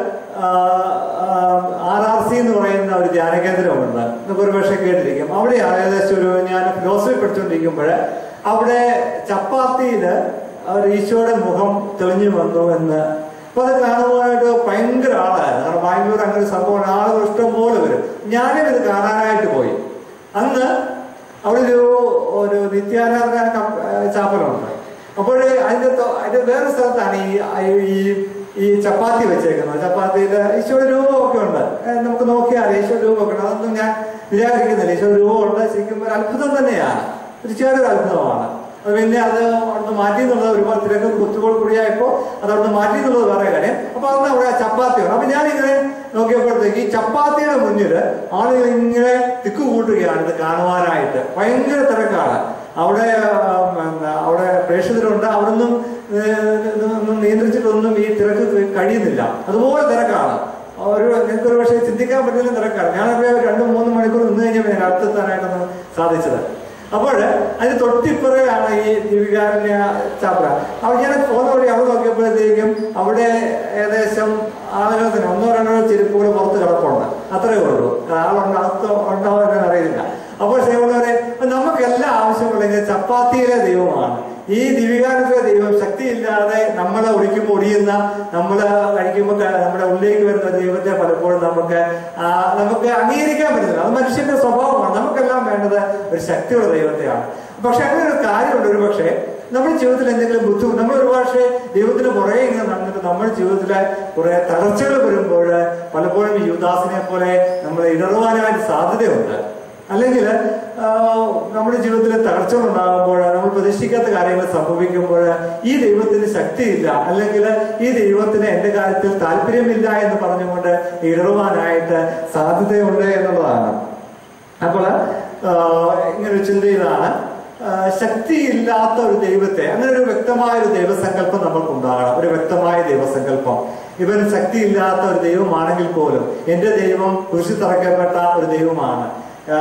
ആർ ആർ സി എന്ന് പറയുന്ന ഒരു ധ്യാന കേന്ദ്രമുണ്ട് നമുക്ക് ഒരു പക്ഷേ കേട്ടിരിക്കും അവിടെയാണ് ഏകദേശം ഒരു ഞാൻ ഫിലോസഫി പഠിച്ചുകൊണ്ടിരിക്കുമ്പോൾ അവിടെ ചപ്പാത്തിയില് ഒരു ഈശോയുടെ മുഖം തെളിഞ്ഞു വന്നു എന്ന് അപ്പൊ അത് കാണുവാനായിട്ട് ഭയങ്കര ആളായിരുന്നു കാരണം ബാംഗ്ലൂർ അങ്ങനെ ഒരു സംഭവം ആളുകൾ ഇഷ്ടം പോലെ വരും ഞാനും ഇത് കാണാനായിട്ട് പോയി അന്ന് അവിടെ ഒരു ഒരു നിത്യാരാധന കം- ഏഹ് ചാപ്പലുണ്ട് അപ്പോൾ അതിന്റെ തൊ- അതിന്റെ വേറെ സ്ഥലത്താണ് ഈ ഈ ഈ ചപ്പാത്തി വെച്ചേക്കുന്നത് ചപ്പാത്തിയിൽ ഈശോയുടെ രൂപമൊക്കെ ഉണ്ട് ഏഹ് നമുക്ക് നോക്കിയാൽ ഈശോ രൂപമൊക്കെ ഉണ്ട് അതൊന്നും ഞാൻ വിചാരിക്കുന്നില്ല ഈശോ രൂപമുണ്ട് ശരിക്കും ഒരു അത്ഭുതം തന്നെയാണ് തീർച്ചയായിട്ടും ഒരു അത്ഭുതമാണ് അത് പിന്നെ അത് അവിടുന്ന് മാറ്റി എന്നുള്ളത് ഒരുപാട് തിരക്ക് കുത്തുകൾ കൂടിയായപ്പോ അത് അവിടുന്ന് മാറ്റി എന്നുള്ളത് വേറെ കാര്യം അപ്പൊ അന്ന് അവിടെ ചപ്പാത്തി ഉണ്ട് അപ്പൊ ഞാനിങ്ങനെ നോക്കിയപ്പോഴത്തേക്ക് ഈ ചപ്പാത്തിയുടെ മുന്നിൽ ആളുകൾ ഇങ്ങനെ തിക്ക് കൂട്ടുകയാണ് ഇത് കാണുവാനായിട്ട് ഭയങ്കര തിരക്കാണ് അവിടെ ഉം, എന്താ, അവിടെ പ്രേക്ഷകരുണ്ട് അവിടൊന്നും ഒന്നും നിയന്ത്രിച്ചിട്ടൊന്നും ഈ തിരക്ക് കഴിയുന്നില്ല അതുപോലെ തിരക്കാണ് ഒരു നിങ്ങൾക്ക് ഒരു പക്ഷേ ചിന്തിക്കാൻ പറ്റുന്ന തിരക്കാണ് ഞാനൊക്കെ ഒരു രണ്ട് മൂന്ന് മണിക്കൂർ നിന്ന് കഴിഞ്ഞപ്പോൾ ഞാൻ അടുത്തെത്താനായിട്ടൊന്ന് സാധിച്ചത് അപ്പോൾ അതിന് തൊട്ടിപ്പുറയാണ് ഈ ദീപികാരണ്യ ചാപ്ര അവിടെ ഞാൻ പോകുന്ന വഴി അവിടെ നോക്കിയപ്പോഴത്തേക്കും അവിടെ ഏകദേശം ആളുകൾ തന്നെ ഒന്നോ രണ്ടോ ചെരുപ്പുകൾ പുറത്ത് കിടപ്പുണ്ട് അത്രേ ഉള്ളൂ ആളുണ്ട് അകത്ത് ഉണ്ടോ എന്ന് അറിയില്ല അപ്പോൾ സേവനവരെ നമുക്കെല്ലാം ആവശ്യമുള്ളെങ്കിൽ ചപ്പാത്തിയിലെ ദൈവമാണ് ഈ ദിവികാരത്തിലെ ദൈവം ശക്തിയില്ലാതെ നമ്മളെ ഒടിക്കുമ്പോൾ ഒടിയുന്ന നമ്മള് കഴിക്കുമ്പോൾ ക- നമ്മുടെ ഉള്ളിലേക്ക് വരുന്ന ദൈവത്തെ പലപ്പോഴും നമുക്ക് ആ, നമുക്ക് അംഗീകരിക്കാൻ പറ്റുന്നില്ല അത് മനുഷ്യന്റെ സ്വഭാവമാണ് നമുക്കെല്ലാം വേണ്ടത് ഒരു ശക്തിയുള്ള ദൈവത്തെയാണ് പക്ഷെ അങ്ങനെ ഒരു കാര്യമുണ്ട് ഒരു പക്ഷേ നമ്മുടെ ജീവിതത്തിൽ എന്തെങ്കിലും ബുദ്ധിമുട്ട് നമ്മൾ ഒരു പക്ഷേ ദൈവത്തിന് പുറകെ ഇങ്ങനെ നടന്നിട്ട് നമ്മുടെ ജീവിതത്തിലെ കുറെ തകർച്ചകൾ വരുമ്പോൾ പലപ്പോഴും ഈ യുദാസിനെ പോലെ നമ്മൾ ഇടറുവാനായിട്ട് സാധ്യതയുണ്ട് അല്ലെങ്കിൽ നമ്മുടെ ജീവിതത്തിൽ തകർച്ചകൾ ഉണ്ടാകുമ്പോൾ നമ്മൾ പ്രതീക്ഷിക്കാത്ത കാര്യങ്ങൾ സംഭവിക്കുമ്പോൾ ഈ ദൈവത്തിന് ശക്തിയില്ല അല്ലെങ്കിൽ ഈ ദൈവത്തിന് എന്റെ കാര്യത്തിൽ താല്പര്യമില്ല എന്ന് പറഞ്ഞുകൊണ്ട് ഇടറുവാനായിട്ട് സാധ്യതയുണ്ട് എന്നുള്ളതാണ് അപ്പോൾ ഇങ്ങനെ ഒരു ചിന്ത ഇതാണ് ആ, ശക്തിയില്ലാത്ത ഒരു ദൈവത്തെ അങ്ങനെ ഒരു വ്യക്തമായ ഒരു ദൈവസങ്കല്പം നമ്മൾക്ക് ഉണ്ടാകണം ഒരു വ്യക്തമായ ദൈവസങ്കല്പം ഇവൻ ശക്തിയില്ലാത്ത ഒരു ദൈവമാണെങ്കിൽ പോലും എന്റെ ദൈവം കുരിശി തറയ്ക്കപ്പെട്ട ഒരു ദൈവമാണ് ആ,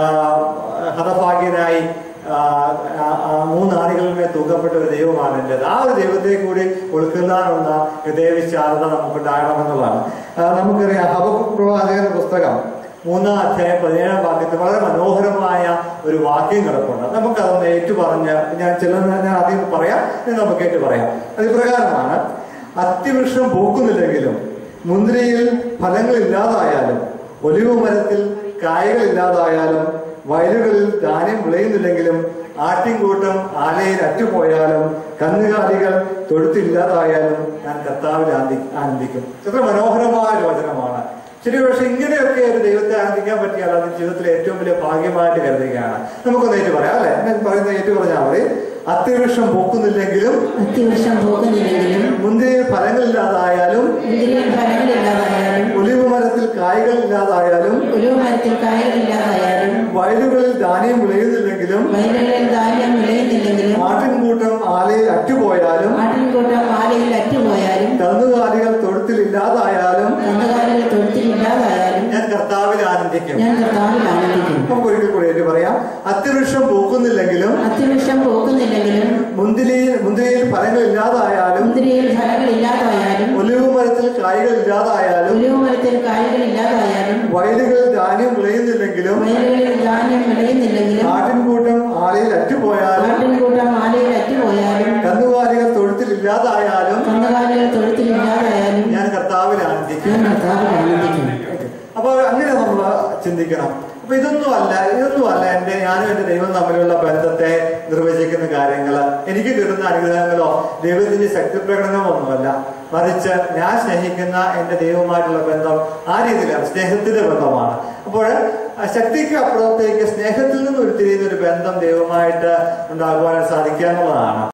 ഹതഭാഗ്യനായി ആ, ആ, ആ മൂന്ന് ആണികളിന്മേൽ തൂക്കപ്പെട്ട ഒരു ദൈവമാണ് എന്റേത് ആ ഒരു ദൈവത്തെ കൂടി ഉൾക്കൊള്ളാനുള്ള ഹൃദയവിശാലത നമുക്കുണ്ടാകണമെന്നുള്ളതാണ് ആ, നമുക്കറിയാം ഹബക്കുക്ക് പ്രവാചകന്റെ പുസ്തകം മൂന്നാം അധ്യായം പതിനേഴാം വാക്യത്തിൽ വളരെ മനോഹരമായ ഒരു വാക്യം കിടപ്പുണ്ട് നമുക്കതൊന്ന് ഏറ്റു പറഞ്ഞ് ഞാൻ ചില ഞാൻ ആദ്യം പറയാം ഇത് നമുക്ക് ഏറ്റു പറയാം അത് ഇപ്രകാരമാണ് അത്തിവൃക്ഷം പൂക്കുന്നില്ലെങ്കിലും മുന്തിരിയിൽ ഫലങ്ങളില്ലാതായാലും ഒലിവ് മരത്തിൽ കായകളില്ലാതായാലും വയലുകളിൽ ധാന്യം വിളയുന്നില്ലെങ്കിലും ആട്ടിൻകൂട്ടം ആലയിൽ അറ്റുപോയാലും കന്നുകാലികൾ തൊഴുത്തില്ലാതായാലും ഞാൻ കർത്താവിൽ ആനന്ദി ആനന്ദിക്കും എത്ര മനോഹരമായ ഒരു വചനമാണ് ശരി പക്ഷെ ഇങ്ങനെയൊക്കെ ഒരു ദൈവത്തെ ആനന്ദിക്കാൻ പറ്റിയാൽ അത് ജീവിതത്തിലെ ഏറ്റവും വലിയ ഭാഗ്യമായിട്ട് കരുതുകയാണ് നമുക്കൊന്ന് ഏറ്റു പറയാം അല്ലെ ഞാൻ പറയുന്നത് ഏറ്റു പറഞ്ഞാൽ മതി അത്യവൃക്ഷം പൂക്കുന്നില്ലെങ്കിലും അത്യവൃക്ഷം പോകുന്നില്ലെങ്കിലും മുന്തിരിയിൽ ഫലങ്ങളില്ലാതായാലും മുന്തിരിയിൽ ഫലങ്ങളില്ലാതായാലും ഒലിവ് മരത്തിൽ കായ്കളില്ലാതായാലും ഒരു മരത്തിൽ കായകളില്ലാതായാലും വയലുകളിൽ ധാന്യം വിളയുന്നില്ലെങ്കിലും വയലുകളിൽ ധാന്യം വിളയുന്നില്ലെങ്കിലും ആട്ടിൻകൂട്ടം ആലയിൽ അറ്റുപോയാലും ആട്ടിൻകൂട്ടം ആലയിൽ അറ്റുപോയാലും കന്നുകാലികൾ തൊഴുത്തിലില്ലാതായാലും കന്നുകാലികൾ തൊഴുത്തിലില്ലാതായാലും ഞാൻ കർത്താവിൽ ആനന്ദിക്കും ഞാൻ കർത്താവിൽ ആനന്ദിക്കും നമുക്ക് ഒരിക്കൽ കൂടി ഏറ്റു പറയാം അത്യവൃക്ഷം പൂക്കുന്നില്ലെങ്കിലും അത്യവൃക്ഷം പോകുന്നില്ലെങ്കിലും മുന്തിരിയിൽ മുന്തിരിയിൽ ഫലങ്ങളില്ലാതായാലും മുന്തിരിയിൽ ഫലങ്ങളില്ലാതായാലും ഒലിവ് മരത്തിൽ കായ്കളില്ലാതായാലും ഒലിവ് മരത്തിൽ കായകളില്ലാതായാലും വയലുകളിൽ ധാന്യം വിളയുന്നില്ലെങ്കിലും വയലുകളിൽ ധാന്യം വിളയുന്നില്ലെങ്കിലും ആട്ടിൻകൂട്ടം ആലയിൽ അറ്റുപോയാലും ആട്ടിൻകൂട്ടം ആലയിൽ അറ്റുപോയാലും കന്നുകാലികൾ തൊഴുത്തിലില്ലാതായാലും കന്നുകാലികൾ തൊഴുത്തിലില്ലാതായാലും ഞാൻ കർത്താവിൽ ആനന്ദിക്കും ഞാൻ കർത്താവിൽ ആനന്ദിക്കും അപ്പൊ അങ്ങനെ നമ്മൾ ചിന്തിക്കണം അപ്പൊ ഇതൊന്നും അല്ല ഇതൊന്നും അല്ല എന്റെ ഞാനും എന്റെ ദൈവം തമ്മിലുള്ള ബന്ധത്തെ നിർവചിക്കുന്ന കാര്യങ്ങൾ എനിക്ക് കിട്ടുന്ന അനുഗ്രഹങ്ങളോ ദൈവത്തിന്റെ ശക്തി പ്രകടനമോ ഒന്നുമല്ല മറിച്ച് ഞാൻ സ്നേഹിക്കുന്ന എന്റെ ദൈവവുമായിട്ടുള്ള ബന്ധം ആ രീതിയിലാണ് സ്നേഹത്തിന്റെ ബന്ധമാണ് അപ്പോൾ ആ ശക്തിക്ക് അപ്പുറത്തേക്ക് സ്നേഹത്തിൽ നിന്ന് ഉരുത്തിരിയുന്ന ഒരു ബന്ധം ദൈവമായിട്ട് ഉണ്ടാകുവാൻ സാധിക്കുക എന്നുള്ളതാണ്